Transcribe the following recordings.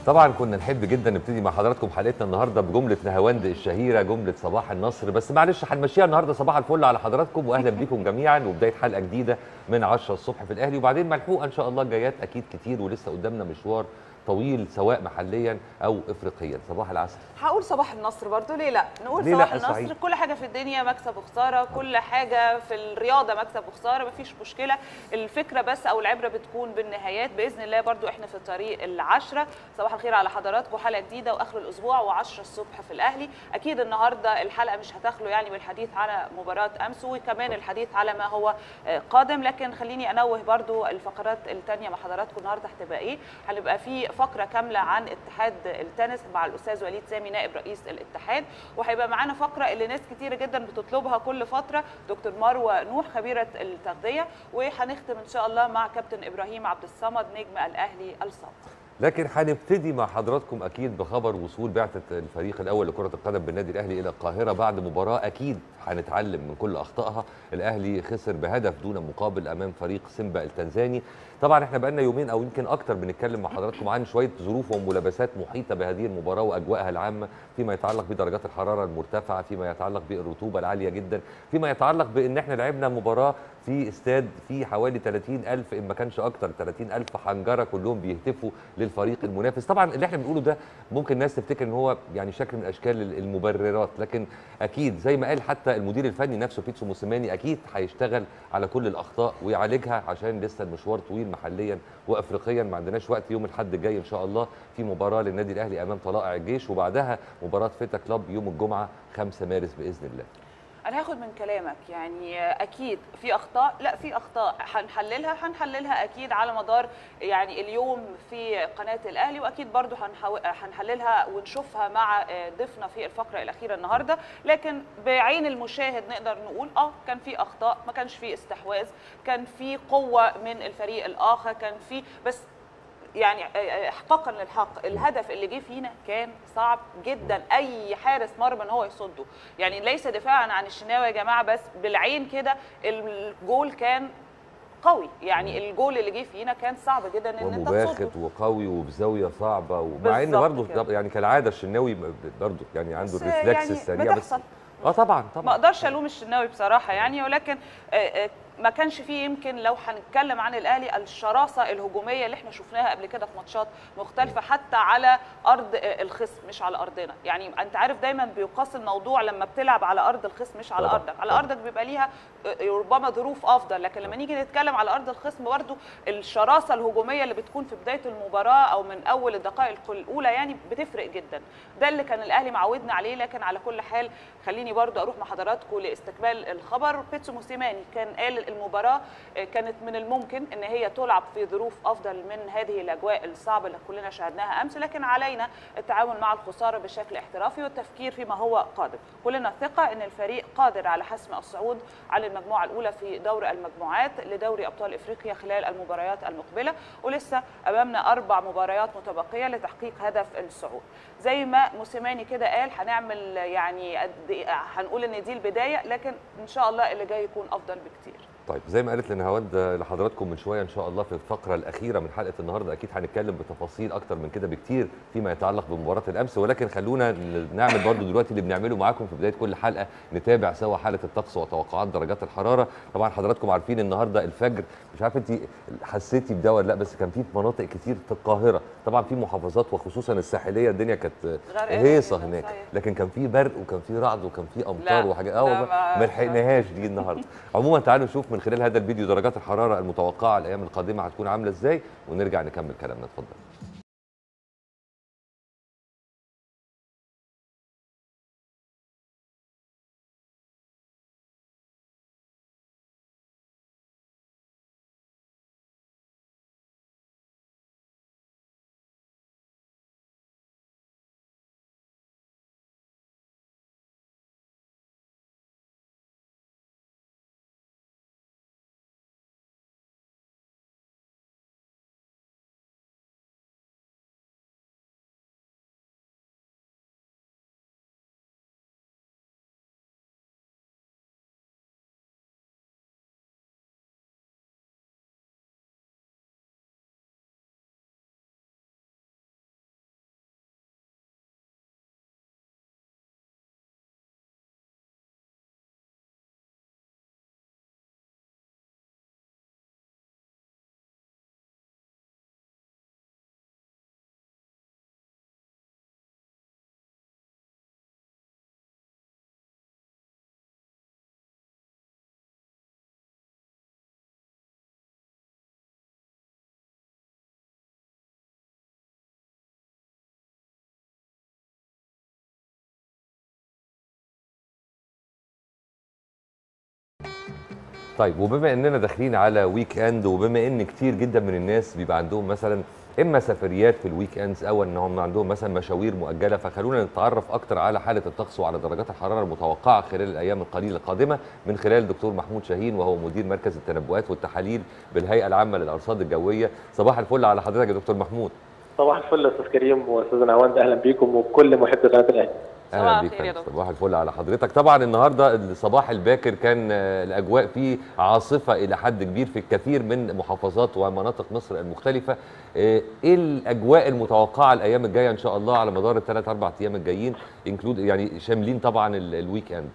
طبعا كنا نحب جدا نبتدي مع حضراتكم حلقتنا النهارده بجمله نهاوند الشهيره جمله صباح النصر بس معلش هنمشيها النهارده صباح الفل على حضراتكم واهلا بيكم جميعا وبدايه حلقه جديده من 10 الصبح في الاهلي وبعدين ملحوقه ان شاء الله جايات اكيد كتير ولسه قدامنا مشوار طويل سواء محليا او افريقيا صباح العسل هقول صباح النصر برضو ليه لا نقول ليه صباح لأ، النصر سعيد. كل حاجه في الدنيا مكسب وخساره كل حاجه في الرياضه مكسب وخساره مفيش مشكله الفكره بس او العبره بتكون بالنهايات باذن الله برضو احنا في الطريق العشرة صباح الخير على حضراتكم حلقه جديده واخر الاسبوع و10 الصبح في الاهلي اكيد النهارده الحلقه مش هتخلو يعني بالحديث على مباراه امس وكمان الحديث على ما هو آه، قادم لكن خليني انوه برضو الفقرات الثانيه مع حضراتكم النهارده هتبقى ايه هنبقى في فقره كامله عن اتحاد التنس مع الاستاذ وليد سامي نائب رئيس الاتحاد وهيبقى معانا فقره اللي ناس كتير جدا بتطلبها كل فتره دكتور مروه نوح خبيره التغذيه وهنختم ان شاء الله مع كابتن ابراهيم عبد الصمد نجم الاهلي الصمد لكن هنبتدي مع حضراتكم اكيد بخبر وصول بعثه الفريق الاول لكره القدم بالنادي الاهلي الى القاهره بعد مباراه اكيد هنتعلم من كل اخطائها الاهلي خسر بهدف دون مقابل امام فريق سيمبا التنزاني طبعا احنا بقالنا يومين او يمكن اكتر بنتكلم مع حضراتكم عن شويه ظروف وملابسات محيطه بهذه المباراه واجواءها العامه فيما يتعلق بدرجات الحراره المرتفعه فيما يتعلق بالرطوبه العاليه جدا فيما يتعلق بان احنا لعبنا مباراه في استاد فيه حوالي 30000 ان ما كانش اكتر 30000 حنجره كلهم بيهتفوا للفريق المنافس طبعا اللي احنا بنقوله ده ممكن الناس تفتكر ان هو يعني شكل من اشكال المبررات لكن اكيد زي ما قال حتى المدير الفني نفسه بيتسو موسيماني اكيد هيشتغل على كل الاخطاء ويعالجها عشان لسه المشوار طويل محليا وافريقيا ما عندناش وقت يوم الاحد الجاي ان شاء الله في مباراه للنادي الاهلي امام طلائع الجيش وبعدها مباراه فيتا كلاب يوم الجمعه 5 مارس باذن الله انا هاخد من كلامك يعني اكيد في اخطاء لا في اخطاء هنحللها هنحللها اكيد على مدار يعني اليوم في قناه الاهلي واكيد برضو هنحاول- هنحللها ونشوفها مع ضيفنا في الفقره الاخيره النهارده لكن بعين المشاهد نقدر نقول اه كان في اخطاء ما كانش في استحواذ كان في قوه من الفريق الاخر كان في بس يعني احقاقا للحق الهدف اللي جه فينا كان صعب جدا اي حارس مرمى ان هو يصده يعني ليس دفاعا عن الشناوي يا جماعه بس بالعين كده الجول كان قوي يعني الجول اللي جه فينا كان صعب جدا ان انت تصده ومباخت وقوي وبزاويه صعبه ومع ان بالظبط برضه كده. يعني كالعاده الشناوي برضه يعني عنده بس الريفلكس يعني السريع بس بتحصل. اه طبعا ما طبعا اقدرش الوم الشناوي بصراحه يعني ولكن آه، آه، ما كانش فيه يمكن لو هنتكلم عن الاهلي الشراسه الهجوميه اللي احنا شفناها قبل كده في ماتشات مختلفه حتى على ارض آه، الخصم مش على ارضنا يعني انت عارف دايما بيقاس الموضوع لما بتلعب على ارض الخصم مش على طبعاً، ارضك على طبعاً. ارضك بيبقى ليها آه، ربما ظروف افضل لكن لما نيجي نتكلم على ارض الخصم برضو الشراسه الهجوميه اللي بتكون في بدايه المباراه او من اول الدقائق الاولى يعني بتفرق جدا ده اللي كان الاهلي معودنا عليه لكن على كل حال خليني برضو اروح مع حضراتكم لاستكمال الخبر بيتسو موسيماني كان قال المباراه آه، كانت من الممكن ان هي تلعب في ظروف افضل من هذه الاجواء الصعبه اللي كلنا شاهدناها امس لكن علينا التعامل مع الخساره بشكل احترافي والتفكير فيما هو قادم كلنا ثقه ان الفريق قادر على حسم الصعود على المجموعه الاولى في دور المجموعات لدوري ابطال افريقيا خلال المباريات المقبله ولسه امامنا اربع مباريات متبقيه لتحقيق هدف الصعود زي ما موسيماني كده قال هنعمل يعني قد إيه- هنقول ان دي البدايه لكن ان شاء الله اللي جاي يكون افضل بكتير طيب زي ما قالت لنهاوند لحضراتكم من شويه ان شاء الله في الفقره الاخيره من حلقه النهارده اكيد هنتكلم بتفاصيل اكتر من كده بكتير فيما يتعلق بمباراه الامس ولكن خلونا نعمل برضو دلوقتي اللي بنعمله معاكم في بدايه كل حلقه نتابع سوا حاله الطقس وتوقعات درجات الحراره طبعا حضراتكم عارفين النهارده الفجر مش عارف انت حسيتي بده ولا لا بس كان في مناطق كتير في القاهره طبعا في محافظات وخصوصا الساحليه الدنيا كانت غرقانة هيصه كده، هناك صحيح. لكن كان في برق وكان في رعد وكان في امطار لا، وحاجات لا، اه والله ما- ما لحقناهاش دي النهارده عموما تعالوا نشوف من خلال هذا الفيديو درجات الحراره المتوقعه الايام القادمه هتكون عامله ازاي ونرجع نكمل كلامنا اتفضل طيب وبما اننا داخلين على ويك اند وبما ان كتير جدا من الناس بيبقى عندهم مثلا اما سفريات في الويك اندز او ان هم عندهم مثلا مشاوير مؤجله فخلونا نتعرف اكتر على حاله الطقس وعلى درجات الحراره المتوقعه خلال الايام القليله القادمه من خلال الدكتور محمود شاهين وهو مدير مركز التنبؤات والتحاليل بالهيئه العامه للارصاد الجويه صباح الفل على حضرتك يا دكتور محمود صباح الفل يا استاذ كريم واستاذ نعوان اهلا بيكم وبكل محبي قناه الاهلي صباح اهلا الخير بيك يا يا دكتور. صباح الفل على حضرتك طبعا النهارده الصباح الباكر كان آه، الاجواء فيه عاصفه الى حد كبير في الكثير من محافظات ومناطق مصر المختلفه آه، ايه الاجواء المتوقعه الايام الجايه ان شاء الله على مدار الثلاث اربع ايام الجايين انكلود يعني شاملين طبعا ال- الويك اند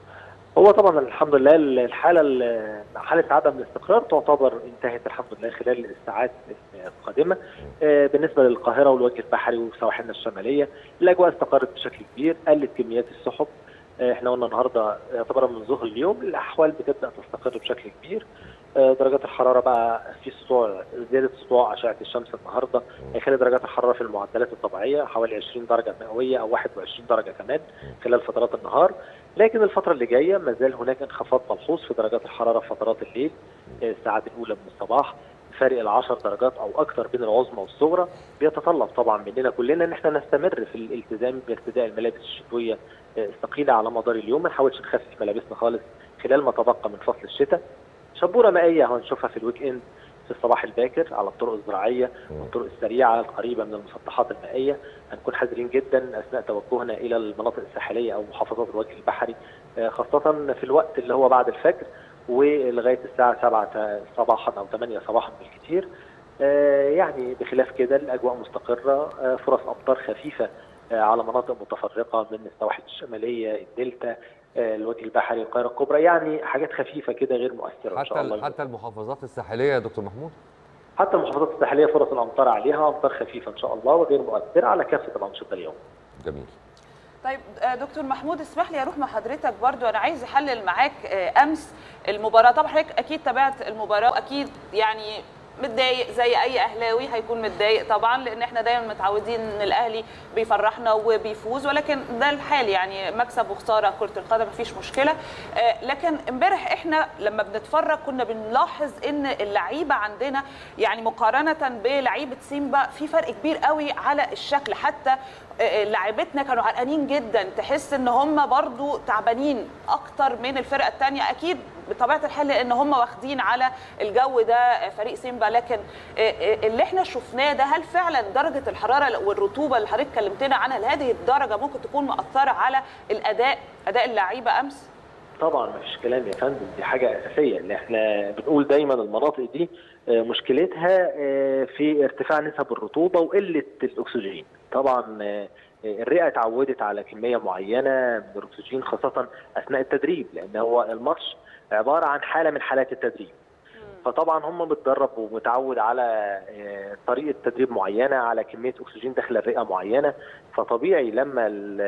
هو طبعا الحمد لله الحاله ال- حاله عدم الاستقرار تعتبر انتهت الحمد لله خلال الساعات القادمه آه، بالنسبه للقاهره والوجه البحري وسواحلنا الشماليه الاجواء استقرت بشكل كبير قلت كميات السحب آه، احنا قلنا النهارده يعتبر من ظهر اليوم الاحوال بتبدا تستقر بشكل كبير آه، درجات الحراره بقى في سطوع زياده سطوع اشعه الشمس النهارده هيخلي درجات الحراره في المعدلات الطبيعيه حوالي 20 درجه مئويه او 21 درجه كمان خلال فترات النهار لكن الفترة اللي جاية ما زال هناك انخفاض ملحوظ في درجات الحرارة في فترات الليل آه، الساعات الأولى من الصباح فارق العشر درجات أو أكثر بين العظمى والصغرى بيتطلب طبعا مننا كلنا إن احنا نستمر في الالتزام بارتداء الملابس الشتوية آه، الثقيلة على مدار اليوم ما نحاولش نخفف ملابسنا خالص خلال ما تبقى من فصل الشتاء شبورة مائية هنشوفها في الويك إند في الصباح الباكر على الطرق الزراعية والطرق السريعة القريبة من المسطحات المائية هنكون حذرين جدا أثناء توجهنا إلى المناطق الساحلية أو محافظات الوجه البحري آه، خاصة في الوقت اللي هو بعد الفجر ولغاية الساعة 7 صباحا أو 8 صباحا بالكثير آه، يعني بخلاف كده الأجواء مستقرة آه، فرص أمطار خفيفة آه، على مناطق متفرقة من السواحل الشمالية الدلتا آه، الوجه البحري القاهرة الكبرى يعني حاجات خفيفة كده غير مؤثرة إن شاء حتى الله ال- حتى المحافظات الساحليه يا دكتور محمود حتى المحافظات الساحليه فرص الامطار عليها امطار خفيفه ان شاء الله وغير مؤثره على كافه الانشطه اليوم. جميل طيب آه، دكتور محمود اسمح لي اروح مع حضرتك برضو انا عايز احلل معاك آه، امس المباراه طبعا حضرتك اكيد تابعت المباراه واكيد يعني متضايق زي اي اهلاوي هيكون متضايق طبعا لان احنا دايما متعودين ان الاهلي بيفرحنا وبيفوز ولكن ده الحال يعني مكسب وخساره كره القدم مفيش مشكله آه، لكن امبارح احنا لما بنتفرج كنا بنلاحظ ان اللعيبه عندنا يعني مقارنه بلعيبه سيمبا في فرق كبير قوي على الشكل حتى آه، لاعيبتنا كانوا عرقانين جدا تحس ان هم برضو تعبانين اكتر من الفرقه الثانيه اكيد بطبيعه الحال لان هم واخدين على الجو ده آه، فريق سيمبا لكن آه، آه، اللي احنا شفناه ده هل فعلا درجه الحراره والرطوبه اللي حضرتك كلمتنا عنها لهذه الدرجه ممكن تكون مؤثره على الاداء اداء اللعيبه امس؟ طبعا مفيش كلام يا فندم دي حاجه اساسيه اللي احنا بنقول دايما المناطق دي آه، مشكلتها آه، في ارتفاع نسب الرطوبه وقله الاكسجين طبعا آه، الرئه اتعودت على كميه معينه من الاكسجين خاصه اثناء التدريب لان هو الماتش عباره عن حاله من حالات التدريب فطبعا هم متدرب ومتعود على آه، طريقه تدريب معينه على كميه اكسجين داخل الرئه معينه فطبيعي لما ال-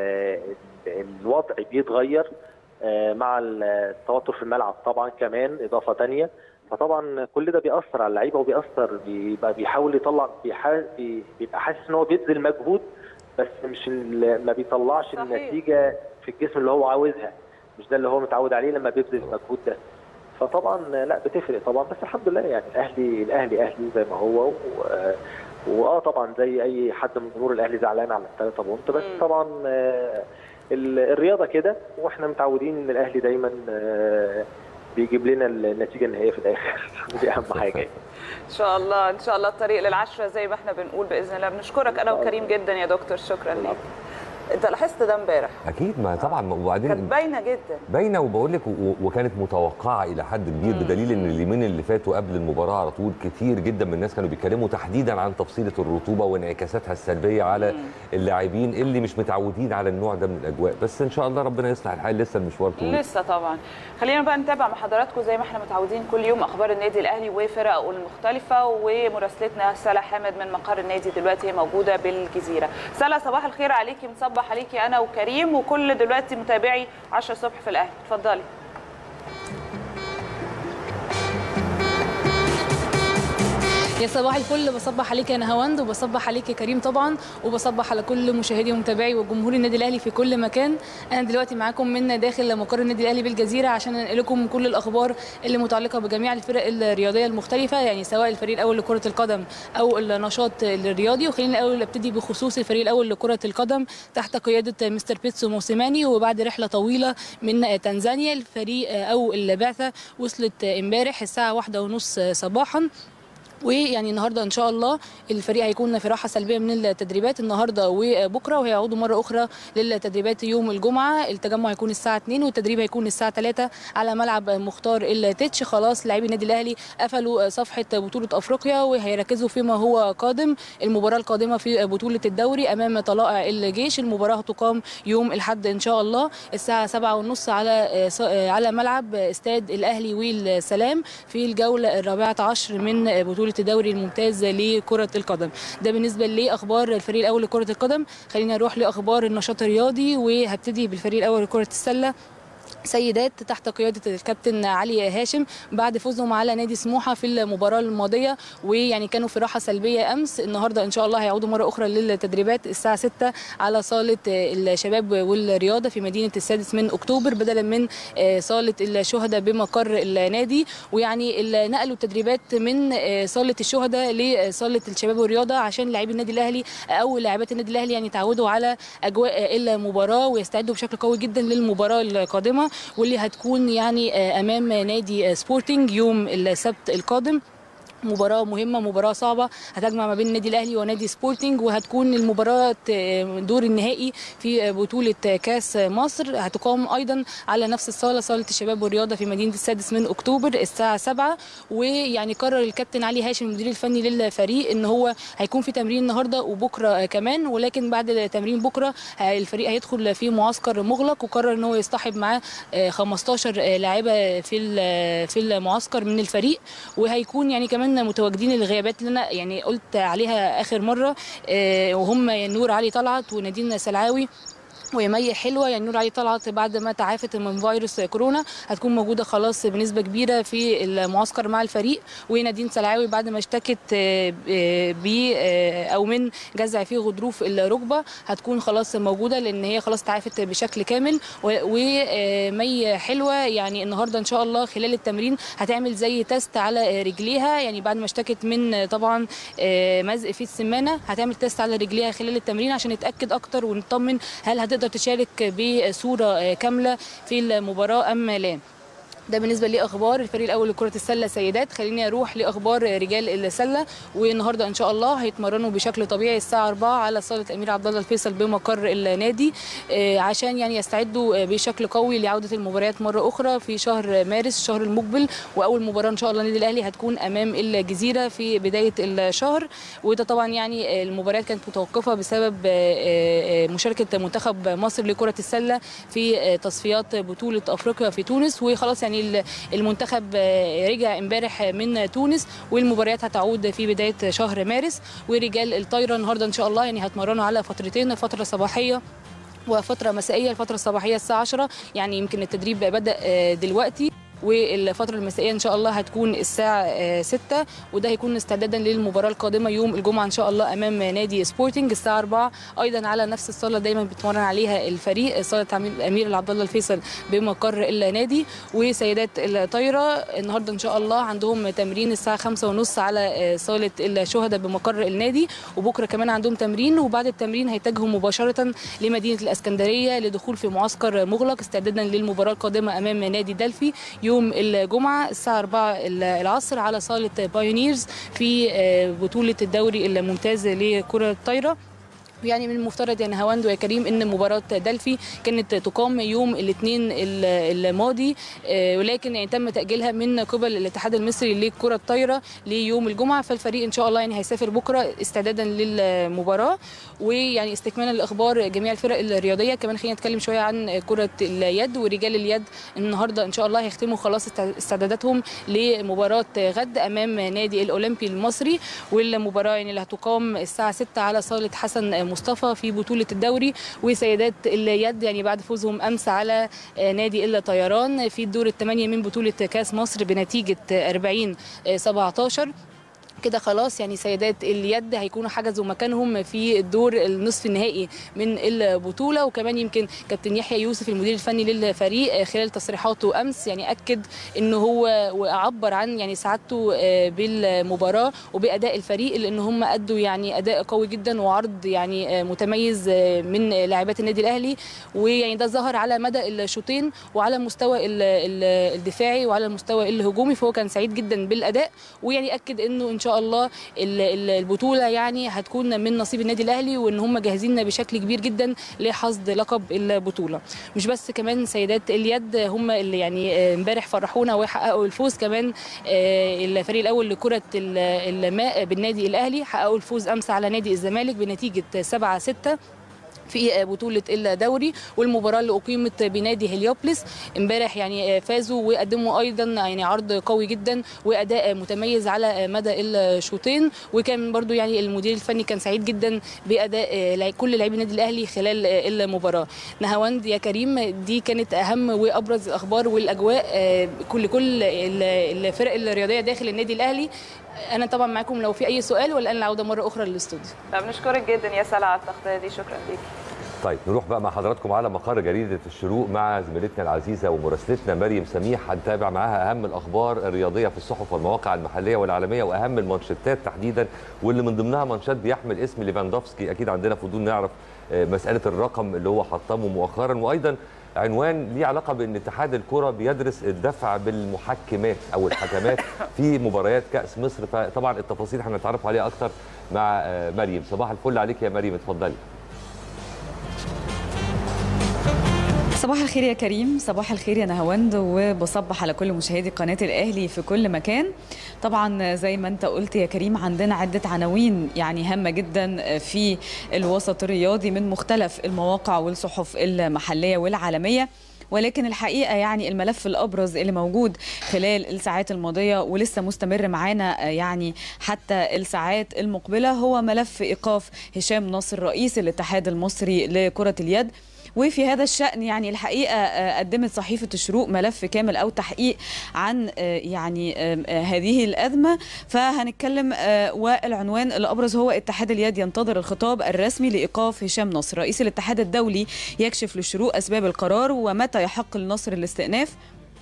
ال- الوضع بيتغير آه، مع التوتر في الملعب طبعا كمان اضافه تانية فطبعا كل ده بيأثر على اللعيبه وبيأثر بيبقى بيحاول يطلع بيحا- بي- بيبقى حاسس ان هو بيبذل مجهود بس مش ال- ما بيطلعش صحيح. النتيجه في الجسم اللي هو عاوزها مش ده اللي هو متعود عليه لما بيبذل المجهود ده فطبعا لا بتفرق طبعا بس الحمد لله يعني الاهلي الاهلي اهلي زي ما هو و... واه طبعا زي اي حد من جمهور الاهلي زعلان على الثلاثه بونت بس مم. طبعا آه، ال- الرياضه كده واحنا متعودين ان الاهلي دايما آه، بيجيب لنا النتيجه النهائيه في الاخر دي اهم حاجه يعني. ان شاء الله ان شاء الله الطريق للعشره زي ما احنا بنقول باذن الله بنشكرك انا وكريم جدا يا دكتور شكرا ليك انت لاحظت ده امبارح اكيد ما طبعا كانت وبعدين باينه جدا باينه وبقول لك و- وكانت متوقعه الى حد كبير بدليل ان اليومين اللي فاتوا قبل المباراه على طول كتير جدا من الناس كانوا بيتكلموا تحديدا عن تفصيله الرطوبه وانعكاساتها السلبيه على اللاعبين اللي مش متعودين على النوع ده من الاجواء بس ان شاء الله ربنا يصلح الحال لسه المشوار طويل لسه طبعا خلينا بقى نتابع مع حضراتكم زي ما احنا متعودين كل يوم اخبار النادي الاهلي وفرقه المختلفه ومراسلتنا سلا حامد من مقر النادي دلوقتي هي موجوده بالجزيره سلا صباح الخير عليكي مصبح عليكي انا وكريم وكل دلوقتي متابعي 10 الصبح في الاهلي اتفضلي يا صباح الفل بصبح عليك يا نهاوند وبصبح عليك يا كريم طبعا وبصبح على كل مشاهدي ومتابعي وجمهور النادي الاهلي في كل مكان انا دلوقتي معاكم من داخل مقر النادي الاهلي بالجزيره عشان انقل لكم كل الاخبار اللي متعلقه بجميع الفرق الرياضيه المختلفه يعني سواء الفريق الاول لكره القدم او النشاط الرياضي وخلينا الاول ابتدي بخصوص الفريق الاول لكره القدم تحت قياده مستر بيتسو موسيماني وبعد رحله طويله من تنزانيا الفريق او البعثه وصلت امبارح الساعه واحدة ونص صباحا ويعني النهارده ان شاء الله الفريق هيكون في راحه سلبيه من التدريبات النهارده وبكره وهيعودوا مره اخرى للتدريبات يوم الجمعه التجمع هيكون الساعه 2 والتدريب هيكون الساعه 3 على ملعب مختار التتش خلاص لاعبي النادي الاهلي قفلوا صفحه بطوله افريقيا وهيركزوا فيما هو قادم المباراه القادمه في بطوله الدوري امام طلائع الجيش المباراه هتقام يوم الاحد ان شاء الله الساعه 7:30 على على ملعب استاد الاهلي والسلام في الجوله الرابعه عشر من بطوله الدوري الممتاز لكره القدم ده بالنسبه لاخبار الفريق الاول لكره القدم خلينا نروح لاخبار النشاط الرياضي وهبتدي بالفريق الاول لكره السله سيدات تحت قيادة الكابتن علي هاشم بعد فوزهم على نادي سموحة في المباراة الماضية ويعني كانوا في راحة سلبية أمس النهاردة إن شاء الله هيعودوا مرة أخرى للتدريبات الساعة 6 على صالة الشباب والرياضة في مدينة السادس من أكتوبر بدلا من صالة الشهداء بمقر النادي ويعني نقلوا التدريبات من صالة الشهداء لصالة الشباب والرياضة عشان لاعبي النادي الأهلي أو لاعبات النادي الأهلي يعني يتعودوا على أجواء المباراة ويستعدوا بشكل قوي جدا للمباراة القادمة واللي هتكون يعني امام نادي سبورتنج يوم السبت القادم مباراة مهمة مباراة صعبة هتجمع ما بين النادي الأهلي ونادي سبورتنج وهتكون المباراة دور النهائي في بطولة كاس مصر هتقام أيضا على نفس الصالة صالة الشباب والرياضة في مدينة السادس من أكتوبر الساعة 7 ويعني قرر الكابتن علي هاشم المدير الفني للفريق إن هو هيكون في تمرين النهاردة وبكرة كمان ولكن بعد تمرين بكرة الفريق هيدخل في معسكر مغلق وقرر إن هو يصطحب معاه 15 لاعبة في في المعسكر من الفريق وهيكون يعني كمان متواجدين الغيابات اللي انا يعني قلت عليها اخر مره وهم نور علي طلعت ونادين سلعاوي ومي حلوه يعني نور علي طلعت بعد ما تعافت من فيروس كورونا هتكون موجوده خلاص بنسبه كبيره في المعسكر مع الفريق ونادين سلعاوي بعد ما اشتكت ب او من جزع في غضروف الركبه هتكون خلاص موجوده لان هي خلاص تعافت بشكل كامل ومي حلوه يعني النهارده ان شاء الله خلال التمرين هتعمل زي تيست على رجليها يعني بعد ما اشتكت من طبعا مزق في السمانه هتعمل تيست على رجليها خلال التمرين عشان نتاكد اكتر ونطمن هل هتقدر تقدر تشارك بصوره كامله في المباراه ام لا ده بالنسبه لاخبار الفريق الاول لكره السله سيدات خليني اروح لاخبار رجال السله والنهارده ان شاء الله هيتمرنوا بشكل طبيعي الساعه 4 على صاله الامير عبد الله الفيصل بمقر النادي عشان يعني يستعدوا بشكل قوي لعوده المباريات مره اخرى في شهر مارس الشهر المقبل واول مباراه ان شاء الله النادي الاهلي هتكون امام الجزيره في بدايه الشهر وده طبعا يعني المباريات كانت متوقفه بسبب مشاركه منتخب مصر لكره السله في تصفيات بطوله افريقيا في تونس وخلاص يعني المنتخب رجع امبارح من تونس والمباريات هتعود في بدايه شهر مارس ورجال الطايره النهارده ان شاء الله يعني هتمرنوا على فترتين فتره صباحيه وفتره مسائيه الفتره الصباحيه الساعه 10 يعني يمكن التدريب بدا دلوقتي والفتره المسائيه ان شاء الله هتكون الساعه 6 وده هيكون استعدادا للمباراه القادمه يوم الجمعه ان شاء الله امام نادي سبورتنج الساعه 4 ايضا على نفس الصاله دايما بيتمرن عليها الفريق صاله الامير عبد الله الفيصل بمقر النادي وسيدات الطايره النهارده ان شاء الله عندهم تمرين الساعه 5:30 على صاله الشهداء بمقر النادي وبكره كمان عندهم تمرين وبعد التمرين هيتجهوا مباشره لمدينه الاسكندريه لدخول في معسكر مغلق استعدادا للمباراه القادمه امام نادي دلفي يوم الجمعة الساعة 4 العصر على صالة بايونيرز في بطولة الدوري الممتاز لكرة الطايرة يعني من المفترض يا نهاوند ويا كريم ان مباراه دلفي كانت تقام يوم الاثنين الماضي ولكن يعني تم تاجيلها من قبل الاتحاد المصري للكره الطايره ليوم الجمعه فالفريق ان شاء الله يعني هيسافر بكره استعدادا للمباراه ويعني استكمالا لاخبار جميع الفرق الرياضيه كمان خلينا نتكلم شويه عن كره اليد ورجال اليد النهارده ان شاء الله هيختموا خلاص استعداداتهم لمباراه غد امام نادي الاولمبي المصري والمباراه يعني اللي هتقام الساعه 6 على صاله حسن مصطفى في بطوله الدوري وسيدات اليد يعني بعد فوزهم امس على نادي الطيران في الدور الثمانيه من بطوله كاس مصر بنتيجه 40 17 كده خلاص يعني سيدات اليد هيكونوا حجزوا مكانهم في الدور النصف النهائي من البطوله وكمان يمكن كابتن يحيى يوسف المدير الفني للفريق خلال تصريحاته امس يعني اكد انه هو وعبر عن يعني سعادته بالمباراه وباداء الفريق لان هم ادوا يعني اداء قوي جدا وعرض يعني متميز من لاعبات النادي الاهلي ويعني ده ظهر على مدى الشوطين وعلى المستوى الدفاعي وعلى المستوى الهجومي فهو كان سعيد جدا بالاداء ويعني اكد انه ان شاء الله البطوله يعني هتكون من نصيب النادي الاهلي وان هم جاهزين بشكل كبير جدا لحصد لقب البطوله مش بس كمان سيدات اليد هم اللي يعني امبارح فرحونا وحققوا الفوز كمان الفريق الاول لكره الماء بالنادي الاهلي حققوا الفوز امس على نادي الزمالك بنتيجه 7 6 في بطولة الدوري والمباراة اللي أقيمت بنادي هليوبلس امبارح يعني فازوا وقدموا أيضا يعني عرض قوي جدا وأداء متميز على مدى الشوطين وكان برضو يعني المدير الفني كان سعيد جدا بأداء كل لاعبي النادي الأهلي خلال المباراة نهاوند يا كريم دي كانت أهم وأبرز الأخبار والأجواء كل كل الفرق الرياضية داخل النادي الأهلي انا طبعا معاكم لو في اي سؤال ولا انا العوده مره اخرى للاستوديو بنشكرك جدا يا سلا على التغطيه دي شكرا ليكي طيب نروح بقى مع حضراتكم على مقر جريده الشروق مع زميلتنا العزيزه ومراسلتنا مريم سميح هنتابع معاها اهم الاخبار الرياضيه في الصحف والمواقع المحليه والعالميه واهم المانشيتات تحديدا واللي من ضمنها مانشات بيحمل اسم ليفاندوفسكي اكيد عندنا فضول نعرف مساله الرقم اللي هو حطمه مؤخرا وايضا عنوان ليه علاقه بان اتحاد الكره بيدرس الدفع بالمحكمات او الحكمات في مباريات كاس مصر فطبعا التفاصيل هنتعرف عليها اكتر مع مريم صباح الفل عليك يا مريم اتفضلي صباح الخير يا كريم صباح الخير يا نهاوند وبصبح على كل مشاهدي قناه الاهلي في كل مكان طبعا زي ما انت قلت يا كريم عندنا عده عناوين يعني هامه جدا في الوسط الرياضي من مختلف المواقع والصحف المحليه والعالميه ولكن الحقيقه يعني الملف الابرز اللي موجود خلال الساعات الماضيه ولسه مستمر معانا يعني حتى الساعات المقبله هو ملف ايقاف هشام ناصر رئيس الاتحاد المصري لكره اليد وفي هذا الشأن يعني الحقيقة قدمت صحيفة الشروق ملف كامل أو تحقيق عن يعني هذه الأزمة فهنتكلم والعنوان الأبرز هو اتحاد اليد ينتظر الخطاب الرسمي لإيقاف هشام نصر رئيس الاتحاد الدولي يكشف للشروق أسباب القرار ومتى يحق لنصر الاستئناف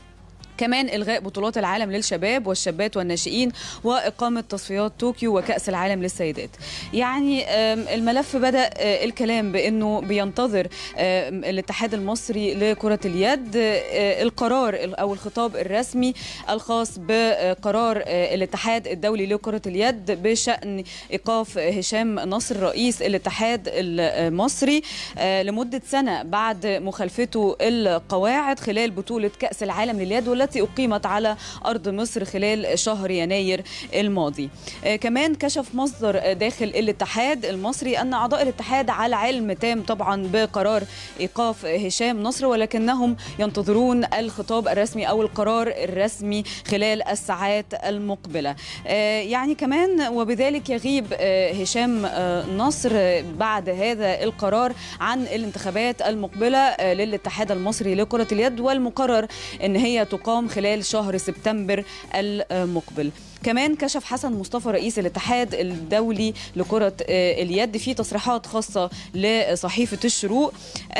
كمان إلغاء بطولات العالم للشباب والشابات والناشئين وإقامة تصفيات طوكيو وكأس العالم للسيدات يعني الملف بدأ الكلام بأنه بينتظر الاتحاد المصري لكرة اليد القرار أو الخطاب الرسمي الخاص بقرار الاتحاد الدولي لكرة اليد بشأن إيقاف هشام نصر رئيس الاتحاد المصري لمدة سنة بعد مخالفته القواعد خلال بطولة كأس العالم لليد والتي التي أقيمت على أرض مصر خلال شهر يناير الماضي كمان كشف مصدر داخل الاتحاد المصري أن أعضاء الاتحاد على علم تام طبعا بقرار إيقاف هشام نصر ولكنهم ينتظرون الخطاب الرسمي أو القرار الرسمي خلال الساعات المقبلة يعني كمان وبذلك يغيب هشام نصر بعد هذا القرار عن الانتخابات المقبلة للاتحاد المصري لكرة اليد والمقرر أن هي تقام خلال شهر سبتمبر المقبل كمان كشف حسن مصطفى رئيس الاتحاد الدولي لكرة اليد في تصريحات خاصة لصحيفة الشروق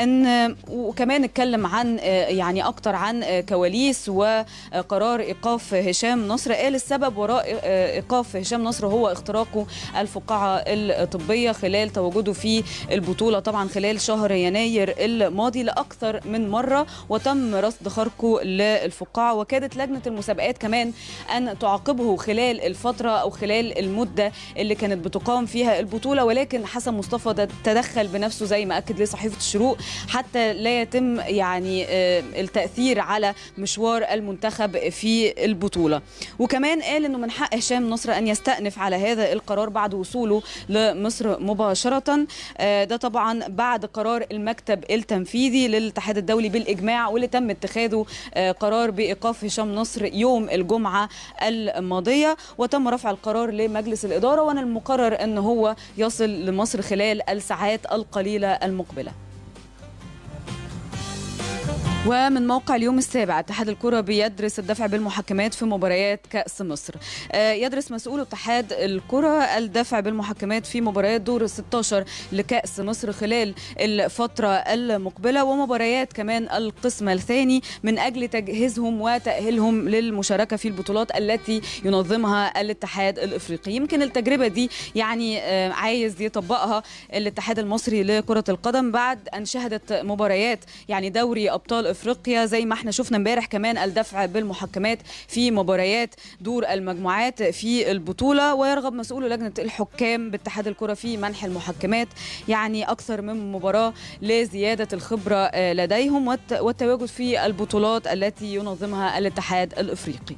أن وكمان اتكلم عن يعني أكتر عن كواليس وقرار إيقاف هشام نصر قال السبب وراء إيقاف هشام نصر هو اختراقه الفقاعة الطبية خلال تواجده في البطولة طبعا خلال شهر يناير الماضي لأكثر من مرة وتم رصد خرقه للفقاعة وكادت لجنة المسابقات كمان أن تعاقبه خلال الفترة أو خلال المدة اللي كانت بتقام فيها البطولة ولكن حسن مصطفى تدخل بنفسه زي ما أكد ليه صحيفة الشروق حتى لا يتم يعني التأثير على مشوار المنتخب في البطولة وكمان قال أنه من حق هشام نصر أن يستأنف على هذا القرار بعد وصوله لمصر مباشرة ده طبعا بعد قرار المكتب التنفيذي للاتحاد الدولي بالإجماع واللي تم اتخاذه قرار بإيقاف هشام نصر يوم الجمعة الماضية وتم رفع القرار لمجلس الإدارة وأن المقرر أن هو يصل لمصر خلال الساعات القليلة المقبلة ومن موقع اليوم السابع اتحاد الكرة بيدرس الدفع بالمحكمات في مباريات كأس مصر آه، يدرس مسؤول اتحاد الكرة الدفع بالمحكمات في مباريات دور ال 16 لكأس مصر خلال الفترة المقبلة ومباريات كمان القسم الثاني من أجل تجهيزهم وتأهيلهم للمشاركة في البطولات التي ينظمها الاتحاد الإفريقي يمكن التجربة دي يعني آه، عايز يطبقها الاتحاد المصري لكرة القدم بعد أن شهدت مباريات يعني دوري أبطال افريقيا زي ما احنا شفنا امبارح كمان الدفع بالمحكمات في مباريات دور المجموعات في البطوله ويرغب مسؤول لجنه الحكام باتحاد الكره في منح المحكمات يعني اكثر من مباراه لزياده الخبره آه، لديهم والت- والتواجد في البطولات التي ينظمها الاتحاد الافريقي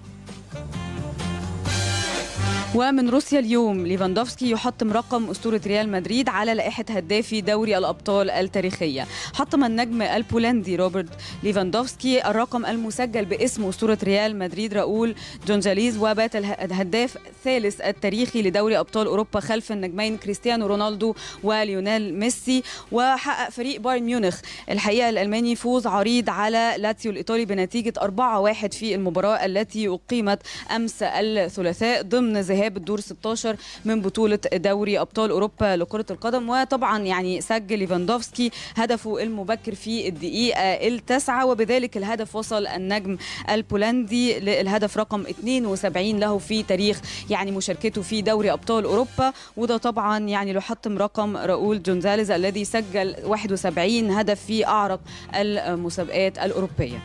ومن روسيا اليوم ليفاندوفسكي يحطم رقم أسطورة ريال مدريد على لائحة هدافي دوري الأبطال التاريخية حطم النجم البولندي روبرت ليفاندوفسكي الرقم المسجل باسم أسطورة ريال مدريد راؤول جونجاليز وبات اله- الهداف الثالث التاريخي لدوري أبطال أوروبا خلف النجمين كريستيانو رونالدو وليونيل ميسي وحقق فريق بايرن ميونخ الحقيقة الألماني فوز عريض على لاتسيو الإيطالي بنتيجة 4-1 في المباراة التي أقيمت أمس الثلاثاء ضمن ذهاب الدور 16 من بطولة دوري أبطال أوروبا لكرة القدم وطبعا يعني سجل ليفاندوفسكي هدفه المبكر في الدقيقة التاسعة وبذلك الهدف وصل النجم البولندي للهدف رقم 72 له في تاريخ يعني مشاركته في دوري أبطال أوروبا وده طبعا يعني يحطم رقم راؤول جونزاليز الذي سجل 71 هدف في أعرق المسابقات الأوروبية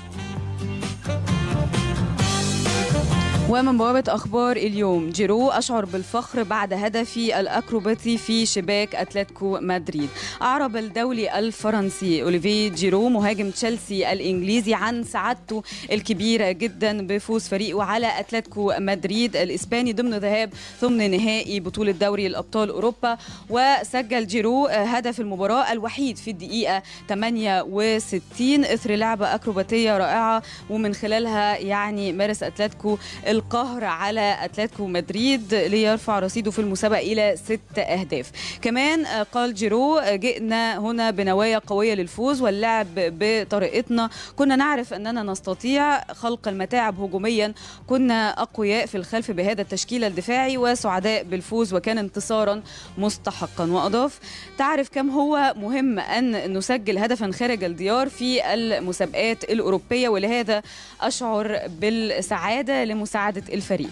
ومن بوابة أخبار اليوم جيرو أشعر بالفخر بعد هدفي الأكروباتي في شباك أتلتيكو مدريد أعرب الدولي الفرنسي أوليفي جيرو مهاجم تشيلسي الإنجليزي عن سعادته الكبيرة جدا بفوز فريقه على أتلتيكو مدريد الإسباني ضمن ذهاب ضمن نهائي بطولة دوري الأبطال أوروبا وسجل جيرو هدف المباراة الوحيد في الدقيقة 68 إثر لعبة أكروباتية رائعة ومن خلالها يعني مارس أتلتيكو القهر على أتلتيكو مدريد ليرفع رصيده في المسابقة إلى ست أهداف كمان آه، قال جيرو آه، جئنا هنا بنوايا قوية للفوز واللعب بطريقتنا كنا نعرف أننا نستطيع خلق المتاعب هجوميا كنا أقوياء في الخلف بهذا التشكيل الدفاعي وسعداء بالفوز وكان انتصارا مستحقا وأضاف تعرف كم هو مهم أن نسجل هدفا خارج الديار في المسابقات الأوروبية ولهذا أشعر بالسعادة لمساعدة الفريق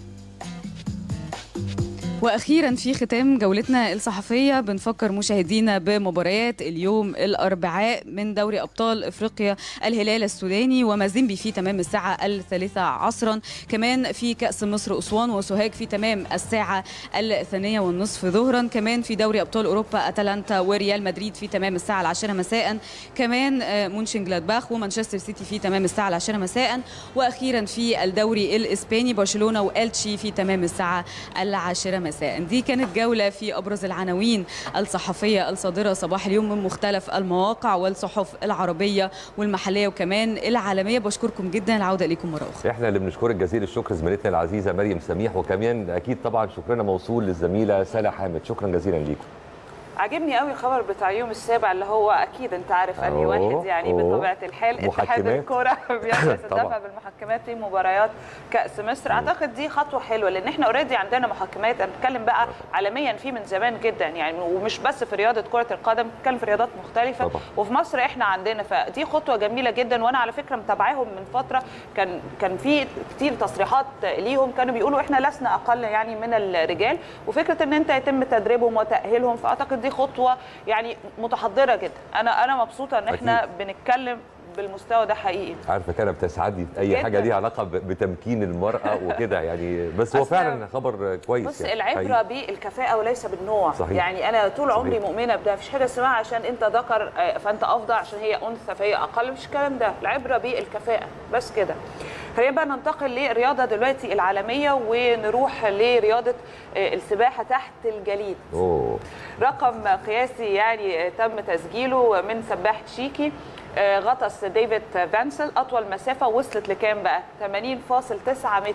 واخيرا في ختام جولتنا الصحفيه بنفكر مشاهدينا بمباريات اليوم الاربعاء من دوري ابطال افريقيا الهلال السوداني ومازيمبي في تمام الساعه الثالثه عصرا كمان في كاس مصر اسوان وسوهاج في تمام الساعه الثانيه والنصف ظهرا كمان في دوري ابطال اوروبا اتلانتا وريال مدريد في تمام الساعه العاشره مساء كمان آه، مونشن جلادباخ ومانشستر سيتي في تمام الساعه العاشره مساء واخيرا في الدوري الاسباني برشلونه والتشي في تمام الساعه العاشره مساء دي كانت جوله في ابرز العناوين الصحفيه الصادره صباح اليوم من مختلف المواقع والصحف العربيه والمحليه وكمان العالميه بشكركم جدا العوده اليكم مره اخرى احنا اللي بنشكرك جزيل الشكر زميلتنا العزيزه مريم سميح وكمان اكيد طبعا شكرنا موصول للزميله سلا حامد شكرا جزيلا ليكم عاجبني قوي خبر بتاع يوم السابع اللي هو اكيد انت عارف انهي أوه، واحد يعني أوه. بطبيعه الحال اتحاد محكمات. الكوره بيدرس طبعاً. الدفع بالمحكمات في مباريات كاس مصر اعتقد دي خطوه حلوه لان احنا اوريدي عندنا محكمات انا بتكلم بقى عالميا في من زمان جدا يعني ومش بس في رياضه كره القدم بتكلم في رياضات مختلفه طبعاً. وفي مصر احنا عندنا فدي خطوه جميله جدا وانا على فكره متابعاهم من فتره كان كان في كتير تصريحات ليهم كانوا بيقولوا احنا لسنا اقل يعني من الرجال وفكره ان انت يتم تدريبهم وتاهيلهم فاعتقد دي خطوه يعني متحضره جدا انا انا مبسوطه ان احنا بنتكلم بالمستوى ده حقيقي عارفه كده بتسعدني في اي جداً. حاجه ليها علاقه ب- بتمكين المراه وكده يعني بس هو أصل- فعلا خبر كويس بص يعني العبره حقيقي. بالكفاءه وليس بالنوع صحيح. يعني انا طول عمري صحيح. مؤمنه بده مفيش حاجه اسمها عشان انت ذكر آه، فانت افضل عشان هي انثى فهي اقل مش الكلام ده العبره بالكفاءه بس كده خلينا بقى ننتقل للرياضه دلوقتي العالميه ونروح لرياضه آه، السباحه تحت الجليد اوه رقم قياسي يعني تم تسجيله من سباح تشيكي آه، غطس ديفيد فانسل اطول مسافه وصلت لكام بقى 80.9 متر